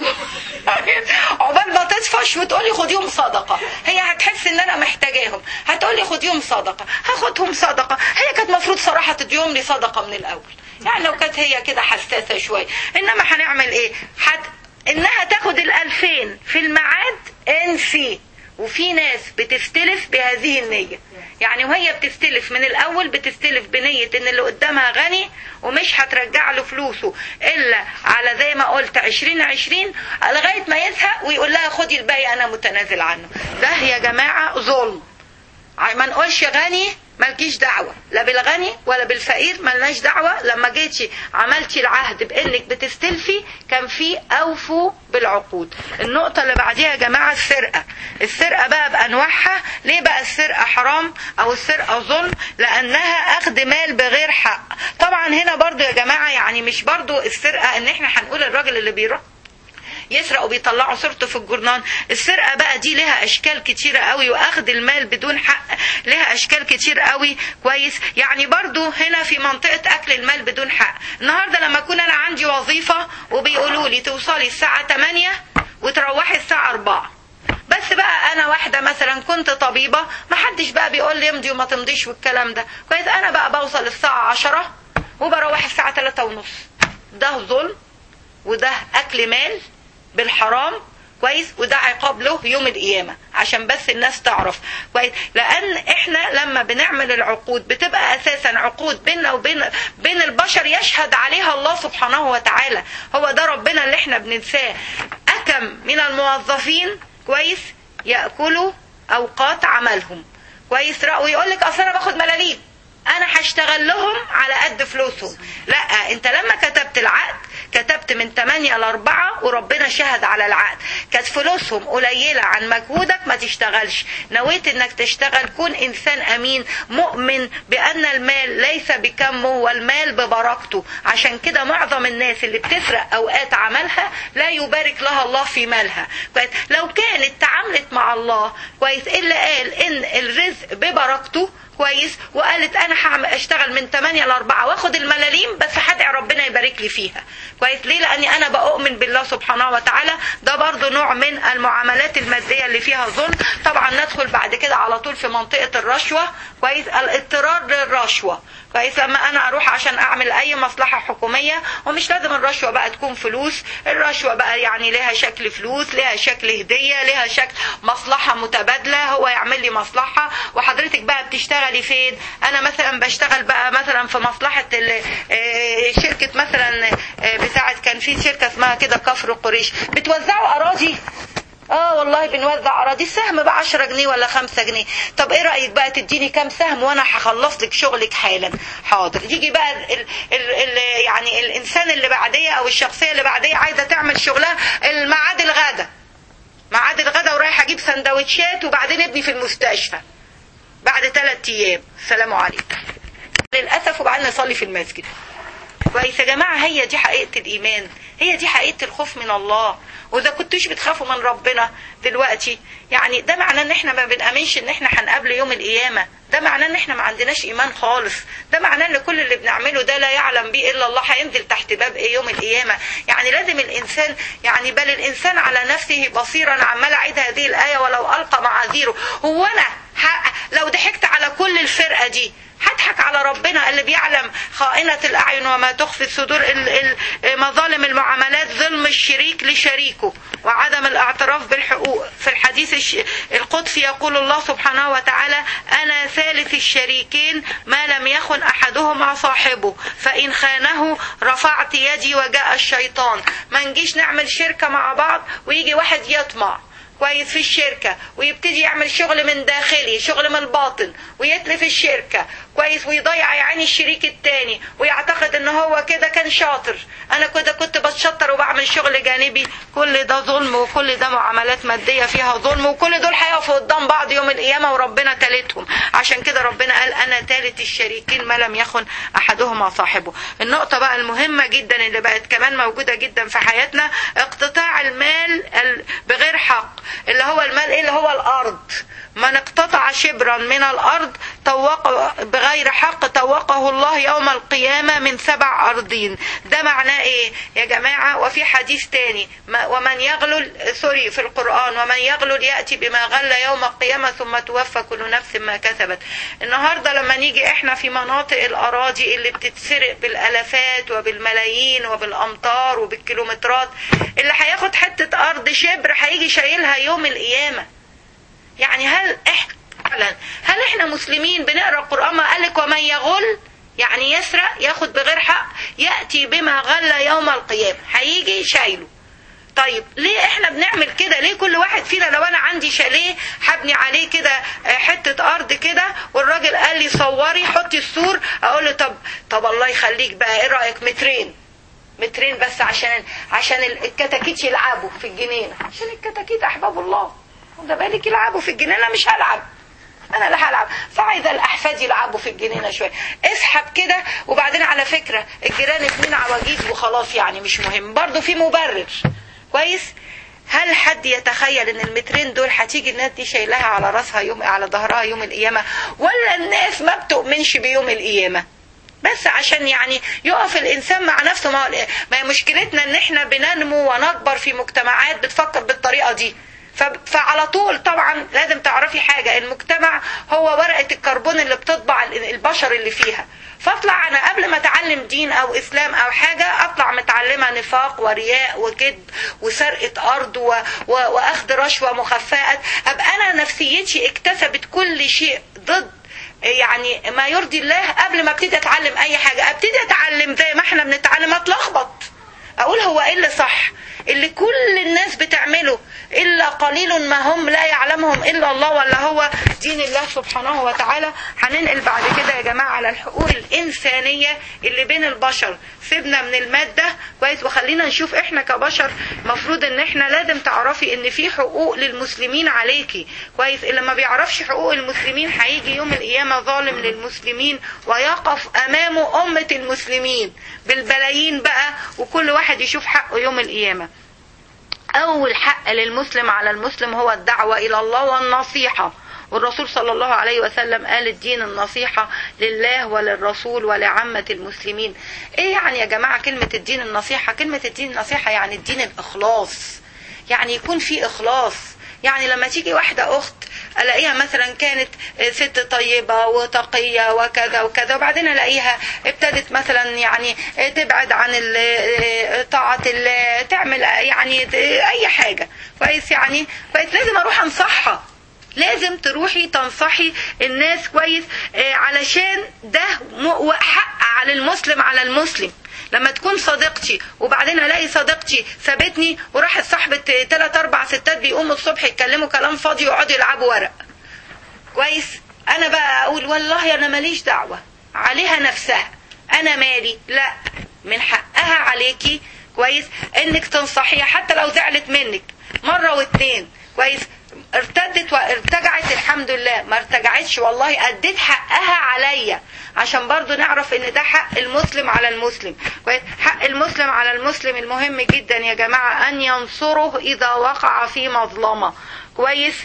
عقبال ما تطفش وتقولي خديهم صدقة هي هتحس ان انا محتاجاهم هتقولي خديهم صدقة هاخدهم صدقة هي كانت مفروض صراحة تديهم لي صدقة من الاول يعني لو كانت هي كده حساسة شوية انما هنعمل ايه حت انها تاخد الالفين في الميعاد انسي وفي ناس بتستلف بهذه النية يعني وهي بتستلف من الاول بتستلف بنية ان اللي قدامها غني ومش هترجع له فلوسه الا على زي ما قلت عشرين عشرين لغاية ما يزهق ويقول لها خدي الباقي انا متنازل عنه ده يا جماعة ظلم ما نقولش غني مالكيش دعوة لا بالغني ولا بالفقير ملناش دعوة لما جيتي عملتي العهد بانك بتستلفي كان في اوفوا بالعقود النقطة اللي بعديها يا جماعة السرقة السرقة بقى بانواعها ليه بقى السرقة حرام او السرقة ظلم لانها اخذ مال بغير حق طبعا هنا برضو يا جماعة يعني مش برضو السرقة ان احنا هنقول الراجل اللي بيروح يسرق وبيطلعوا صورته في الجورنال السرقه بقى دي لها اشكال كتيره قوي واخذ المال بدون حق لها اشكال كتير قوي كويس يعني برضو هنا في منطقه اكل المال بدون حق النهارده لما اكون انا عندي وظيفه وبيقولوا لي توصلي الساعه 8 وتروحي الساعه 4 بس بقى انا واحده مثلا كنت طبيبه ما حدش بقى بيقول لي امضي وما تمضيش والكلام ده كويس انا بقى بوصل الساعه 10 وبروح الساعه 3 ونص ده ظلم وده اكل مال بالحرام كويس وده عقاب له يوم القيامة عشان بس الناس تعرف كويس لأن احنا لما بنعمل العقود بتبقى أساسا عقود بيننا وبين بين البشر يشهد عليها الله سبحانه وتعالى هو ده ربنا اللي احنا بننساه أكم من الموظفين كويس يأكلوا أوقات عملهم كويس ويقول لك أصل أنا باخد ملاليم انا هشتغل لهم على قد فلوسهم لا انت لما كتبت العقد كتبت من 8 ل 4 وربنا شهد على العقد كانت فلوسهم قليله عن مجهودك ما تشتغلش نويت انك تشتغل كون انسان امين مؤمن بان المال ليس بكمه والمال ببركته عشان كده معظم الناس اللي بتسرق اوقات عملها لا يبارك لها الله في مالها كويس لو كانت تعاملت مع الله كويس الا قال ان الرزق ببركته كويس وقالت انا هعمل اشتغل من 8 ل 4 واخد الملاليم بس هدعي ربنا يبارك لي فيها كويس ليه لاني انا بؤمن بالله سبحانه وتعالى ده برضو نوع من المعاملات الماديه اللي فيها ظلم طبعا ندخل بعد كده على طول في منطقه الرشوه كويس الاضطرار للرشوه كويس لما انا اروح عشان اعمل اي مصلحه حكوميه ومش لازم الرشوه بقى تكون فلوس الرشوه بقى يعني لها شكل فلوس لها شكل هديه لها شكل مصلحه متبادله هو يعمل لي مصلحه وحضرتك بقى بتشتغلي فين انا مثلا بشتغل بقى مثلا في مصلحه شركه مثلا بتاعه كان في شركه اسمها كده كفر قريش بتوزعوا اراضي اه والله بنوزع اراضي السهم ب 10 جنيه ولا 5 جنيه طب ايه رايك بقى تديني كام سهم وانا هخلص لك شغلك حالا حاضر يجي بقى ال ال ال يعني الانسان اللي بعديه او الشخصيه اللي بعديه عايزه تعمل شغلها الميعاد الغدا ميعاد الغدا ورايح اجيب سندوتشات وبعدين ابني في المستشفى بعد ثلاث ايام السلام عليكم للاسف وبعدين نصلي في المسجد كويس يا جماعه هي دي حقيقه الايمان هي دي حقيقه الخوف من الله واذا كنتوش بتخافوا من ربنا دلوقتي يعني ده معناه ان احنا ما بنامنش ان احنا هنقابل يوم القيامه ده معناه ان احنا ما عندناش ايمان خالص ده معناه ان كل اللي بنعمله ده لا يعلم به الا الله هينزل تحت باب ايه يوم القيامه يعني لازم الانسان يعني بل الانسان على نفسه بصيرا انا عمال اعيد هذه الايه ولو القى معاذيره هو انا لو ضحكت على كل الفرقه دي هضحك على ربنا اللي بيعلم خائنة الأعين وما تخفي الصدور مظالم المعاملات ظلم الشريك لشريكه وعدم الاعتراف بالحقوق في الحديث القدسي يقول الله سبحانه وتعالى أنا ثالث الشريكين ما لم يخن أحدهما صاحبه فإن خانه رفعت يدي وجاء الشيطان ما نجيش نعمل شركة مع بعض ويجي واحد يطمع كويس في الشركة ويبتدي يعمل شغل من داخلي شغل من الباطن ويتلف الشركة كويس ويضيع عين الشريك التاني ويعتقد ان هو كده كان شاطر انا كده كنت بتشطر وبعمل شغل جانبي كل ده ظلم وكل ده معاملات مادية فيها ظلم وكل دول هيقفوا قدام بعض يوم القيامة وربنا تالتهم عشان كده ربنا قال انا تالت الشريكين ما لم يخن احدهما صاحبه النقطة بقى المهمة جدا اللي بقت كمان موجودة جدا في حياتنا اقتطاع المال بغير حق اللي هو المال ايه اللي هو الارض من اقتطع شبرا من الارض طوقه بغير حق طوقه الله يوم القيامة من سبع أرضين ده معناه ايه يا جماعة وفي حديث تاني ومن يغلل سوري في القرآن ومن يغلل يأتي بما غل يوم القيامة ثم توفى كل نفس ما كسبت النهاردة لما نيجي احنا في مناطق الأراضي اللي بتتسرق بالألافات وبالملايين وبالأمطار وبالكيلومترات اللي هياخد حتة أرض شبر هيجي شايلها يوم القيامة يعني هل احنا فعلا هل احنا مسلمين بنقرا القران ما قالك ومن يغل يعني يسرق ياخد بغير حق ياتي بما غل يوم القيامه هيجي شايله طيب ليه احنا بنعمل كده ليه كل واحد فينا لو انا عندي شاليه هبني عليه كده حته ارض كده والراجل قال لي صوري حطي السور اقول له طب طب الله يخليك بقى ايه رايك مترين مترين بس عشان عشان الكتاكيت يلعبوا في الجنينه عشان الكتاكيت احباب الله ده بالك يلعبوا في الجنينه مش هلعب انا اللي هلعب فعايزه الاحفاد يلعبوا في الجنينه شويه اسحب كده وبعدين على فكره الجيران اتنين عواجيز وخلاص يعني مش مهم برضه في مبرر كويس هل حد يتخيل ان المترين دول هتيجي الناس دي شايلها على راسها يوم على ظهرها يوم القيامه ولا الناس ما بتؤمنش بيوم القيامه بس عشان يعني يقف الانسان مع نفسه ما ما هي مشكلتنا ان احنا بننمو ونكبر في مجتمعات بتفكر بالطريقه دي فعلى طول طبعا لازم تعرفي حاجة المجتمع هو ورقة الكربون اللي بتطبع البشر اللي فيها فاطلع انا قبل ما اتعلم دين او اسلام او حاجة اطلع متعلمة نفاق ورياء وكذب وسرقة ارض و... و... واخذ رشوة مخفاة ابقى انا نفسيتي اكتسبت كل شيء ضد يعني ما يرضي الله قبل ما ابتدي اتعلم اي حاجة ابتدي اتعلم زي ما احنا بنتعلم اتلخبط اقول هو ايه اللي صح اللي كل الناس بتعمله الا قليل ما هم لا يعلمهم الا الله ولا هو دين الله سبحانه وتعالى هننقل بعد كده يا جماعه على الحقوق الانسانيه اللي بين البشر سيبنا من الماده كويس وخلينا نشوف احنا كبشر مفروض ان احنا لازم تعرفي ان في حقوق للمسلمين عليكي كويس اللي ما بيعرفش حقوق المسلمين هيجي يوم القيامه ظالم للمسلمين ويقف امامه امه المسلمين بالبلايين بقى وكل واحد يشوف حقه يوم القيامه أول حق للمسلم على المسلم هو الدعوة إلى الله والنصيحة والرسول صلى الله عليه وسلم قال الدين النصيحة لله وللرسول ولعامة المسلمين ايه يعني يا جماعة كلمة الدين النصيحة كلمة الدين النصيحة يعني الدين الإخلاص يعني يكون في إخلاص يعني لما تيجي واحدة أخت الاقيها مثلا كانت ست طيبة وتقية وكذا وكذا وبعدين الاقيها ابتدت مثلا يعني تبعد عن طاعة الله تعمل يعني اي حاجة كويس يعني كويس لازم اروح انصحها لازم تروحي تنصحي الناس كويس علشان ده حق على المسلم على المسلم لما تكون صديقتي وبعدين الاقي صديقتي سابتني وراحت صاحبة ثلاث اربع ستات بيقوموا الصبح يتكلموا كلام فاضي ويقعدوا يلعبوا ورق كويس انا بقى اقول والله انا ماليش دعوة عليها نفسها انا مالي لا من حقها عليكي كويس انك تنصحيها حتى لو زعلت منك مرة واتنين كويس ارتدت وارتجعت الحمد لله ما ارتجعتش والله اديت حقها عليا عشان برضو نعرف ان ده حق المسلم على المسلم حق المسلم على المسلم المهم جدا يا جماعة ان ينصره اذا وقع في مظلمة كويس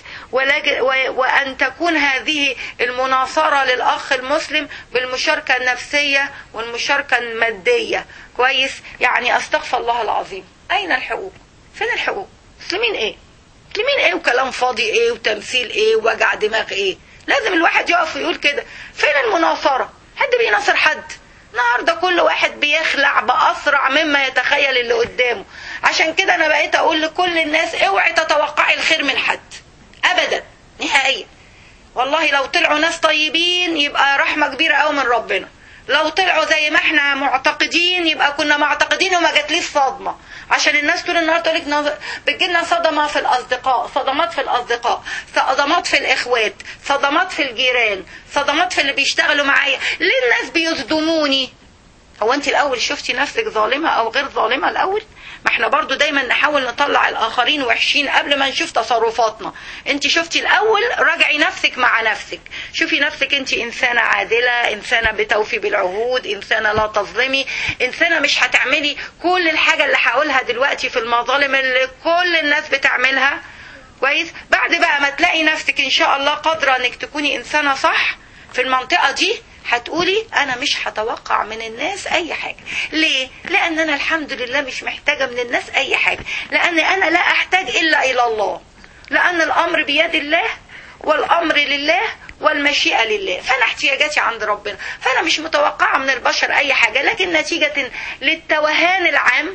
وان تكون هذه المناصرة للاخ المسلم بالمشاركة النفسية والمشاركة المادية كويس يعني استغفر الله العظيم اين الحقوق فين الحقوق مسلمين ايه مسلمين ايه وكلام فاضي ايه وتمثيل ايه ووجع دماغ ايه لازم الواحد يقف ويقول كده فين المناصرة حد بيناصر حد النهارده كل واحد بيخلع بأسرع مما يتخيل اللي قدامه عشان كده انا بقيت اقول لكل الناس اوعي تتوقعي الخير من حد ابدا نهائيا والله لو طلعوا ناس طيبين يبقى رحمة كبيرة قوي من ربنا لو طلعوا زي ما احنا معتقدين يبقى كنا معتقدين وما جاتليش صدمة عشان الناس طول النهار تقول لك بتجيلنا صدمة في الأصدقاء صدمات في الأصدقاء صدمات في الإخوات صدمات في الجيران صدمات في اللي بيشتغلوا معايا ليه الناس بيصدموني هو انت الأول شفتي نفسك ظالمة أو غير ظالمة الأول ما احنا برضو دايما نحاول نطلع الآخرين وحشين قبل ما نشوف تصرفاتنا انت شفتي الأول راجعي نفسك مع نفسك شوفي نفسك انت إنسانة عادلة إنسانة بتوفي بالعهود إنسانة لا تظلمي إنسانة مش هتعملي كل الحاجة اللي هقولها دلوقتي في المظالم اللي كل الناس بتعملها كويس بعد بقى ما تلاقي نفسك إن شاء الله قادرة إنك تكوني إنسانة صح في المنطقة دي هتقولي انا مش هتوقع من الناس اي حاجة ليه لان انا الحمد لله مش محتاجة من الناس اي حاجة لان انا لا احتاج الا الى الله لان الامر بيد الله والامر لله والمشيئة لله فأنا احتياجاتي عند ربنا فأنا مش متوقعة من البشر أي حاجة لكن نتيجة للتوهان العام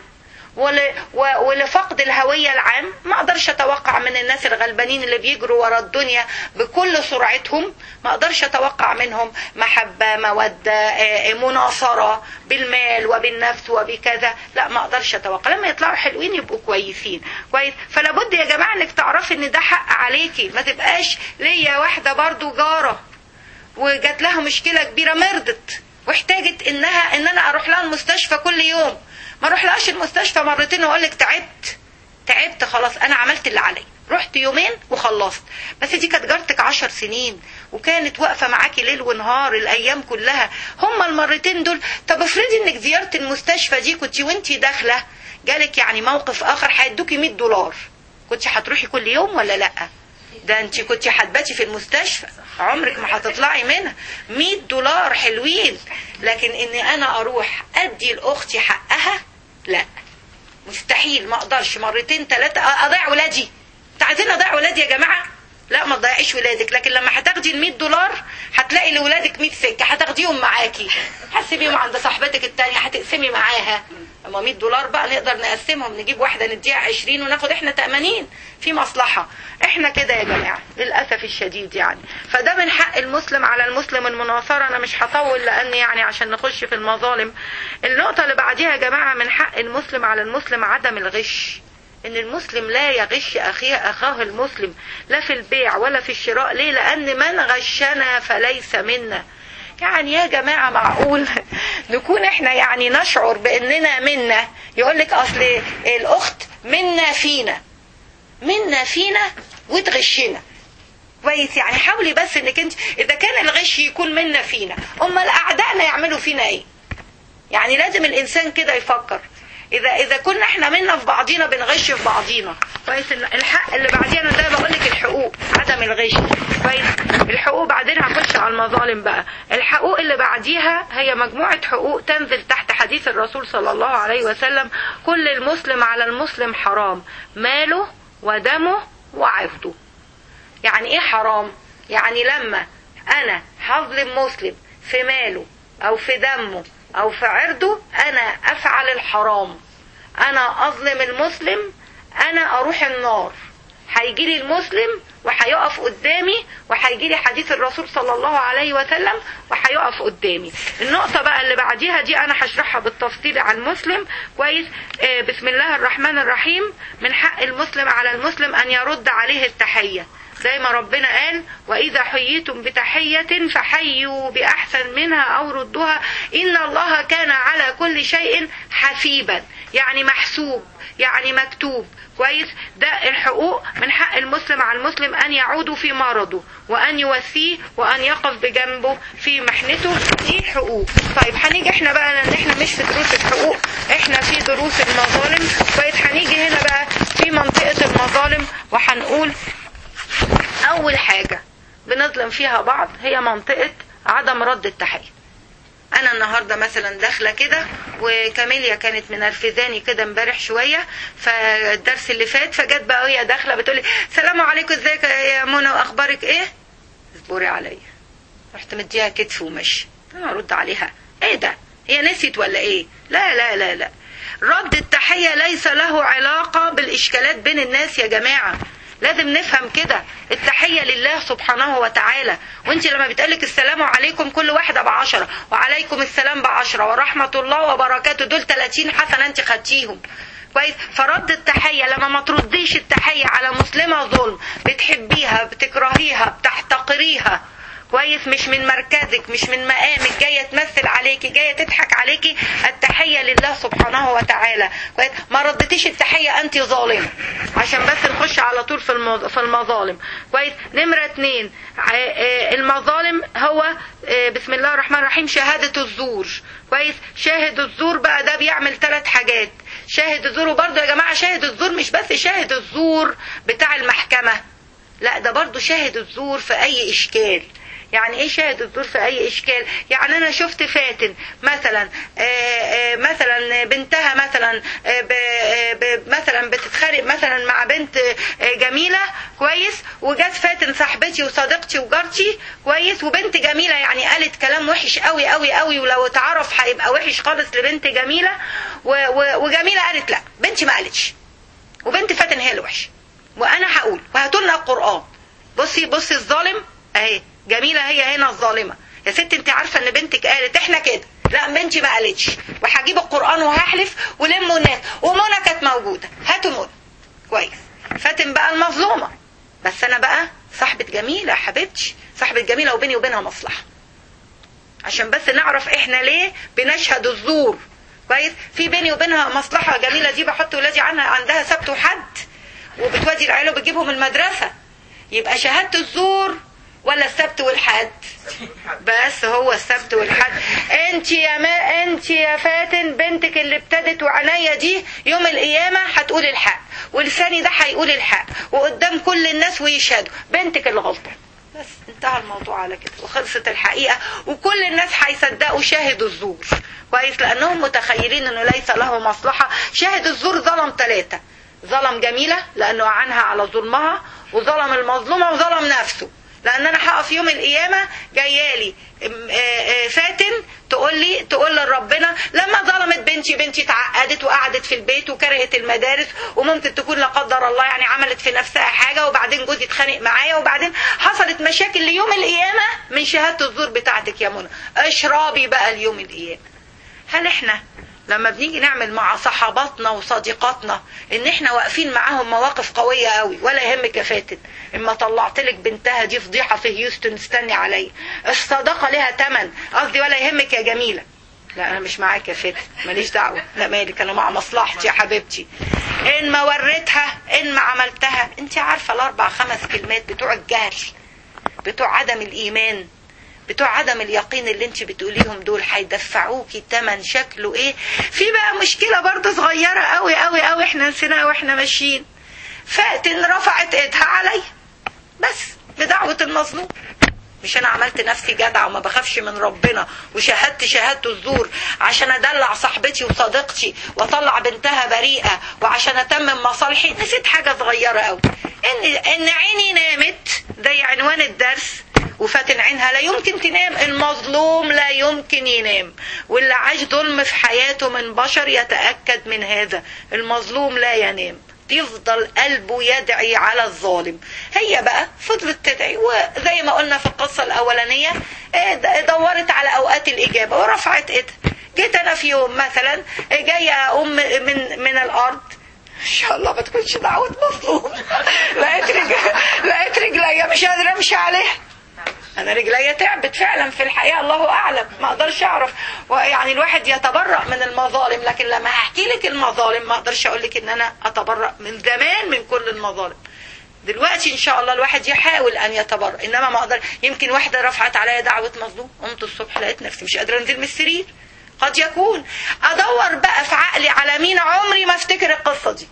ولفقد الهوية العام ما اقدرش اتوقع من الناس الغلبانين اللي بيجروا ورا الدنيا بكل سرعتهم ما اقدرش اتوقع منهم محبة مودة مناصرة بالمال وبالنفس وبكذا لا ما اقدرش اتوقع لما يطلعوا حلوين يبقوا كويسين كويس فلا بد يا جماعة انك تعرفي ان ده حق عليكي ما تبقاش ليا واحدة برضو جارة وجات لها مشكلة كبيرة مرضت واحتاجت انها ان انا اروح لها المستشفى كل يوم ما اروحلهاش المستشفى مرتين واقول لك تعبت تعبت خلاص انا عملت اللي عليا رحت يومين وخلصت بس دي كانت جارتك عشر سنين وكانت واقفة معاكي ليل ونهار الأيام كلها هما المرتين دول طب افرضي انك زيارة المستشفى دي كنت وانتي داخلة جالك يعني موقف آخر هيدوكي 100 دولار كنت هتروحي كل يوم ولا لأ ده انت كنت هتباتي في المستشفى عمرك ما هتطلعي منها 100 دولار حلوين لكن اني انا اروح ادي لاختي حقها لا مستحيل ما اقدرش مرتين ثلاثه اضيع ولادي انتوا عايزين اضيع ولادي يا جماعه لا ما تضيعيش ولادك لكن لما هتاخدي ال 100 دولار هتلاقي لولادك 100 سكه هتاخديهم معاكي هتسيبيهم عند صاحبتك التانية هتقسمي معاها اما 100 دولار بقى نقدر نقسمهم نجيب واحده نديها 20 وناخد احنا 80 في مصلحه احنا كده يا جماعه للاسف الشديد يعني فده من حق المسلم على المسلم المناصره انا مش هطول لان يعني عشان نخش في المظالم النقطه اللي بعديها يا جماعه من حق المسلم على المسلم عدم الغش ان المسلم لا يغش اخيه اخاه المسلم لا في البيع ولا في الشراء ليه لان من غشنا فليس منا يعني يا جماعة معقول نكون احنا يعني نشعر باننا منا يقول لك اصل الاخت منا فينا منا فينا وتغشنا كويس يعني حاولي بس انك انت اذا كان الغش يكون منا فينا امال اعدائنا يعملوا فينا ايه يعني لازم الانسان كده يفكر اذا اذا كنا احنا منا في بعضينا بنغش في بعضينا كويس الحق اللي بعدينا ده بقول لك الحقوق عدم الغش كويس الحقوق بعدين هخش على المظالم بقى الحقوق اللي بعديها هي مجموعه حقوق تنزل تحت حديث الرسول صلى الله عليه وسلم كل المسلم على المسلم حرام ماله ودمه وعرضه يعني ايه حرام يعني لما انا هظلم مسلم في ماله او في دمه او في عرضه انا افعل الحرام انا اظلم المسلم انا اروح النار هيجي لي المسلم وهيقف قدامي وهيجي لي حديث الرسول صلى الله عليه وسلم وهيقف قدامي النقطة بقى اللي بعديها دي انا هشرحها بالتفصيل عن المسلم كويس آه بسم الله الرحمن الرحيم من حق المسلم على المسلم ان يرد عليه التحية زي ما ربنا قال وإذا حييتم بتحية فحيوا بأحسن منها أو ردوها إن الله كان على كل شيء حسيبا يعني محسوب يعني مكتوب كويس ده الحقوق من حق المسلم على المسلم أن يعود في مرضه وأن يواسيه وأن يقف بجنبه في محنته دي حقوق طيب هنيجي احنا بقى لأن احنا مش في دروس الحقوق احنا في دروس المظالم كويس هنيجي هنا بقى في منطقة المظالم وهنقول أول حاجة بنظلم فيها بعض هي منطقة عدم رد التحية أنا النهاردة مثلا داخلة كده وكاميليا كانت منرفزاني كده امبارح شوية فالدرس اللي فات فجت بقى وهي داخلة بتقولي السلام عليكم ازيك يا منى وأخبارك إيه؟ اصبري عليا رحت مديها كتف ومشي أنا أرد عليها إيه ده؟ هي نسيت ولا إيه؟ لا لا لا لا رد التحية ليس له علاقة بالإشكالات بين الناس يا جماعة لازم نفهم كده التحية لله سبحانه وتعالى وانت لما بتقلك السلام عليكم كل واحدة بعشرة وعليكم السلام بعشرة ورحمة الله وبركاته دول 30 حسنة انت خدتيهم كويس فرد التحية لما ما ترديش التحية على مسلمة ظلم بتحبيها بتكرهيها بتحتقريها كويس مش من مركزك مش من مقامك جايه تمثل عليكي جايه تضحك عليكي التحيه لله سبحانه وتعالى كويس ما ردتيش التحيه انت ظالمه عشان بس نخش على طول في في المظالم كويس نمره اتنين المظالم هو بسم الله الرحمن الرحيم شهاده الزور كويس شاهد الزور بقى ده بيعمل ثلاث حاجات شاهد الزور وبرضه يا جماعه شاهد الزور مش بس شاهد الزور بتاع المحكمه لا ده برضه شاهد الزور في اي اشكال يعني ايه شاهد الزور في اي اشكال يعني انا شفت فاتن مثلا آآ آآ مثلا بنتها مثلا مثلا بتتخانق مثلا مع بنت جميله كويس وجت فاتن صاحبتي وصديقتي وجارتي كويس وبنت جميله يعني قالت كلام وحش قوي قوي قوي ولو اتعرف هيبقى وحش خالص لبنت جميله وجميله قالت لا بنتي ما قالتش وبنت فاتن هي الوحشه وانا هقول وهاتوا لنا القران بصي بصي الظالم اهي جميلة هي هنا الظالمة يا ست انت عارفة ان بنتك قالت احنا كده لا بنتي ما قالتش وهجيب القرآن وهحلف ولموا الناس ومنى كانت موجودة هاتوا منى كويس فاتن بقى المظلومة بس انا بقى صاحبة جميلة حبيبتي صاحبة جميلة وبيني وبينها مصلحة عشان بس نعرف احنا ليه بنشهد الزور كويس في بيني وبينها مصلحة جميلة دي بحط ولادي عنها عندها سبت وحد وبتودي العيله وبتجيبهم المدرسة يبقى شهادة الزور ولا السبت والحد بس هو السبت والحد انت يا ما انت يا فاتن بنتك اللي ابتدت وعناية دي يوم القيامة هتقول الحق ولساني ده هيقول الحق وقدام كل الناس ويشهدوا بنتك اللي غلطان بس انتهى الموضوع على كده وخلصت الحقيقة وكل الناس هيصدقوا شاهد الزور كويس لانهم متخيلين انه ليس له مصلحة شاهد الزور ظلم ثلاثة ظلم جميلة لانه عنها على ظلمها وظلم المظلومة وظلم نفسه لان انا هقف يوم القيامه جايالي فاتن تقول لي تقول لربنا لما ظلمت بنتي بنتي اتعقدت وقعدت في البيت وكرهت المدارس وممكن تكون لا قدر الله يعني عملت في نفسها حاجه وبعدين جوزي اتخانق معايا وبعدين حصلت مشاكل ليوم القيامه من شهاده الزور بتاعتك يا منى اشربي بقى اليوم القيامه هل احنا لما بنيجي نعمل مع صحاباتنا وصديقاتنا ان احنا واقفين معاهم مواقف قويه قوي ولا يهمك يا فاتن اما طلعت لك بنتها دي فضيحه في هيوستن استني عليا الصداقه لها ثمن قصدي ولا يهمك يا جميله لا انا مش معاك يا فاتن ماليش دعوه لا مالك انا مع مصلحتي يا حبيبتي ان ما وريتها ان ما عملتها انت عارفه الاربع خمس كلمات بتوع الجهل بتوع عدم الايمان بتوع عدم اليقين اللي انت بتقوليهم دول هيدفعوكي تمن شكله ايه في بقى مشكله برضه صغيره قوي قوي قوي احنا نسيناها واحنا ماشيين فاتن رفعت ايدها عليا بس بدعوه المظلوم مش انا عملت نفسي جدع وما بخافش من ربنا وشهدت شهاده الزور عشان ادلع صاحبتي وصديقتي واطلع بنتها بريئه وعشان اتمم مصالحي نسيت حاجه صغيره قوي ان ان عيني نامت زي عنوان الدرس وفاتن عينها لا يمكن تنام المظلوم لا يمكن ينام واللي عاش ظلم في حياته من بشر يتأكد من هذا المظلوم لا ينام يفضل قلبه يدعي على الظالم هي بقى فضلت تدعي وزي ما قلنا في القصة الأولانية دورت على أوقات الإجابة ورفعت إيدها جيت أنا في يوم مثلا جاية أقوم من من الأرض ان شاء الله ما تكونش دعوة مظلوم لقيت رجل لقيت رجليا مش قادرة امشي عليها انا رجليا تعبت فعلا في الحقيقه الله اعلم ما اقدرش اعرف يعني الواحد يتبرأ من المظالم لكن لما هحكي لك المظالم ما اقدرش اقول لك ان انا اتبرأ من زمان من كل المظالم دلوقتي ان شاء الله الواحد يحاول ان يتبرأ انما ما اقدر يمكن واحده رفعت عليا دعوه مظلوم قمت الصبح لقيت نفسي مش قادره انزل من السرير قد يكون ادور بقى في عقلي على مين عمري ما افتكر القصه دي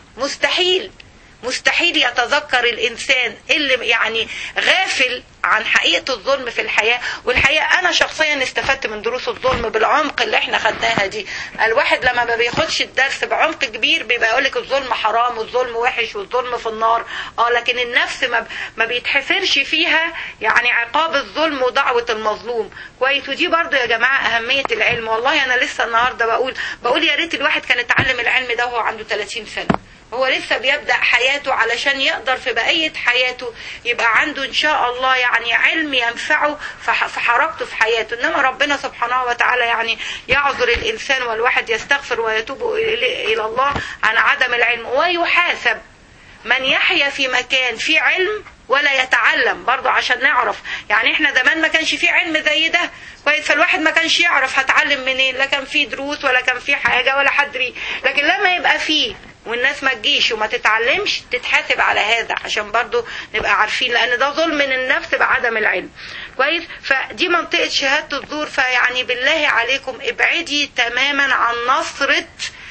مستحيل مستحيل يتذكر الانسان اللي يعني غافل عن حقيقه الظلم في الحياه والحقيقه انا شخصيا استفدت من دروس الظلم بالعمق اللي احنا خدناها دي الواحد لما ما بياخدش الدرس بعمق كبير بيبقى يقول لك الظلم حرام والظلم وحش والظلم في النار اه لكن النفس ما ما بيتحسرش فيها يعني عقاب الظلم ودعوه المظلوم كويس ودي برضو يا جماعه اهميه العلم والله انا لسه النهارده بقول بقول يا ريت الواحد كان اتعلم العلم ده وهو عنده 30 سنه هو لسه بيبدأ حياته علشان يقدر في بقية حياته يبقى عنده إن شاء الله يعني علم ينفعه في حركته في حياته إنما ربنا سبحانه وتعالى يعني يعذر الإنسان والواحد يستغفر ويتوب إلى الله عن عدم العلم ويحاسب من يحيا في مكان فيه علم ولا يتعلم برضه عشان نعرف يعني احنا زمان ما كانش فيه علم زي ده كويس فالواحد ما كانش يعرف هتعلم منين لا كان فيه دروس ولا كان فيه حاجه ولا حد لكن لما يبقى فيه والناس ما تجيش وما تتعلمش تتحاسب على هذا عشان برضو نبقى عارفين لان ده ظلم من النفس بعدم العلم كويس فدي منطقة شهادة الزور فيعني بالله عليكم ابعدي تماما عن نصرة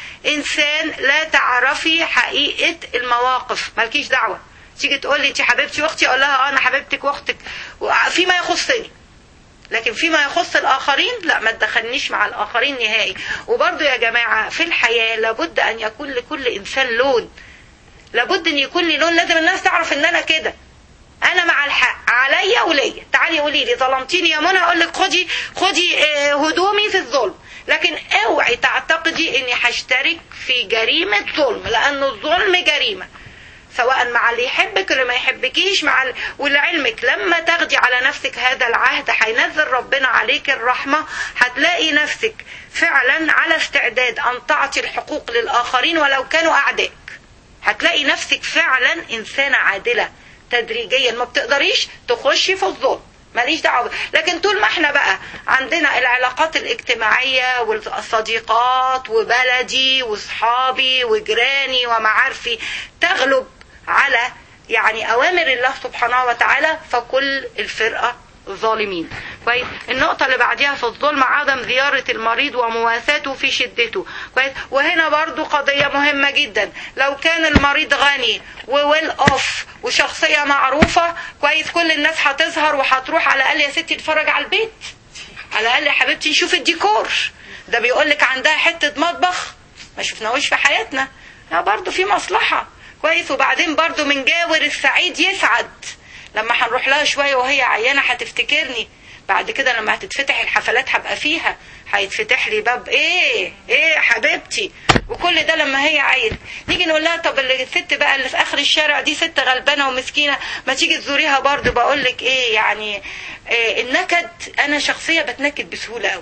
انسان لا تعرفي حقيقة المواقف مالكيش دعوة تيجي تقول لي انت حبيبتي واختي اقول لها اه انا حبيبتك واختك فيما يخصني لكن فيما يخص الآخرين لا ما تدخلنيش مع الآخرين نهائي وبرضو يا جماعة في الحياة لابد أن يكون لكل إنسان لون لابد أن يكون لي لون لازم الناس تعرف أن أنا كده أنا مع الحق عليا وليا تعالي قولي لي ظلمتيني يا منى أقول لك خدي خدي هدومي في الظلم لكن اوعي تعتقدي اني هشترك في جريمة ظلم لأن الظلم جريمة سواء مع اللي يحبك اللي ما يحبكيش مع ال... ولعلمك لما تاخدي على نفسك هذا العهد هينزل ربنا عليك الرحمة هتلاقي نفسك فعلا على استعداد أن تعطي الحقوق للآخرين ولو كانوا أعدائك هتلاقي نفسك فعلا إنسانة عادلة تدريجيا ما بتقدريش تخشي في الظلم ماليش دعوه لكن طول ما احنا بقى عندنا العلاقات الاجتماعيه والصديقات وبلدي واصحابي وجيراني ومعارفي تغلب على يعني اوامر الله سبحانه وتعالى فكل الفرقه ظالمين كويس النقطة اللي بعديها في الظلم عدم زيارة المريض ومواساته في شدته كويس وهنا برضو قضية مهمة جدا لو كان المريض غني وويل اوف وشخصية معروفة كويس كل الناس هتظهر وهتروح على الأقل يا ستي تتفرج على البيت على الأقل يا حبيبتي نشوف الديكور ده بيقول لك عندها حتة مطبخ ما شفناهوش في حياتنا لا برضو في مصلحة كويس وبعدين برضو من جاور السعيد يسعد لما هنروح لها شوية وهي عيانة هتفتكرني بعد كده لما هتتفتح الحفلات هبقى فيها هيتفتح لي باب ايه ايه حبيبتي وكل ده لما هي عايز نيجي نقول لها طب الست بقى اللي في اخر الشارع دي ست غلبانه ومسكينه ما تيجي تزوريها برضه بقول لك ايه يعني إيه النكد انا شخصيه بتنكد بسهوله قوي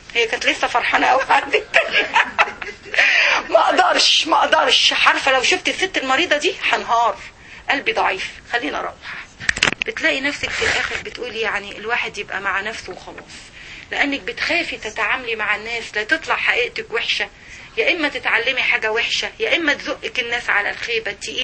هي كانت لسه فرحانه قوي عند التانية ما اقدرش ما اقدرش عارفه لو شفت الست المريضه دي هنهار قلبي ضعيف خلينا اروح بتلاقي نفسك في الاخر بتقولي يعني الواحد يبقى مع نفسه وخلاص لانك بتخافي تتعاملي مع الناس لا تطلع حقيقتك وحشه يا اما تتعلمي حاجه وحشه يا اما تزقك الناس على الخيبه التقيله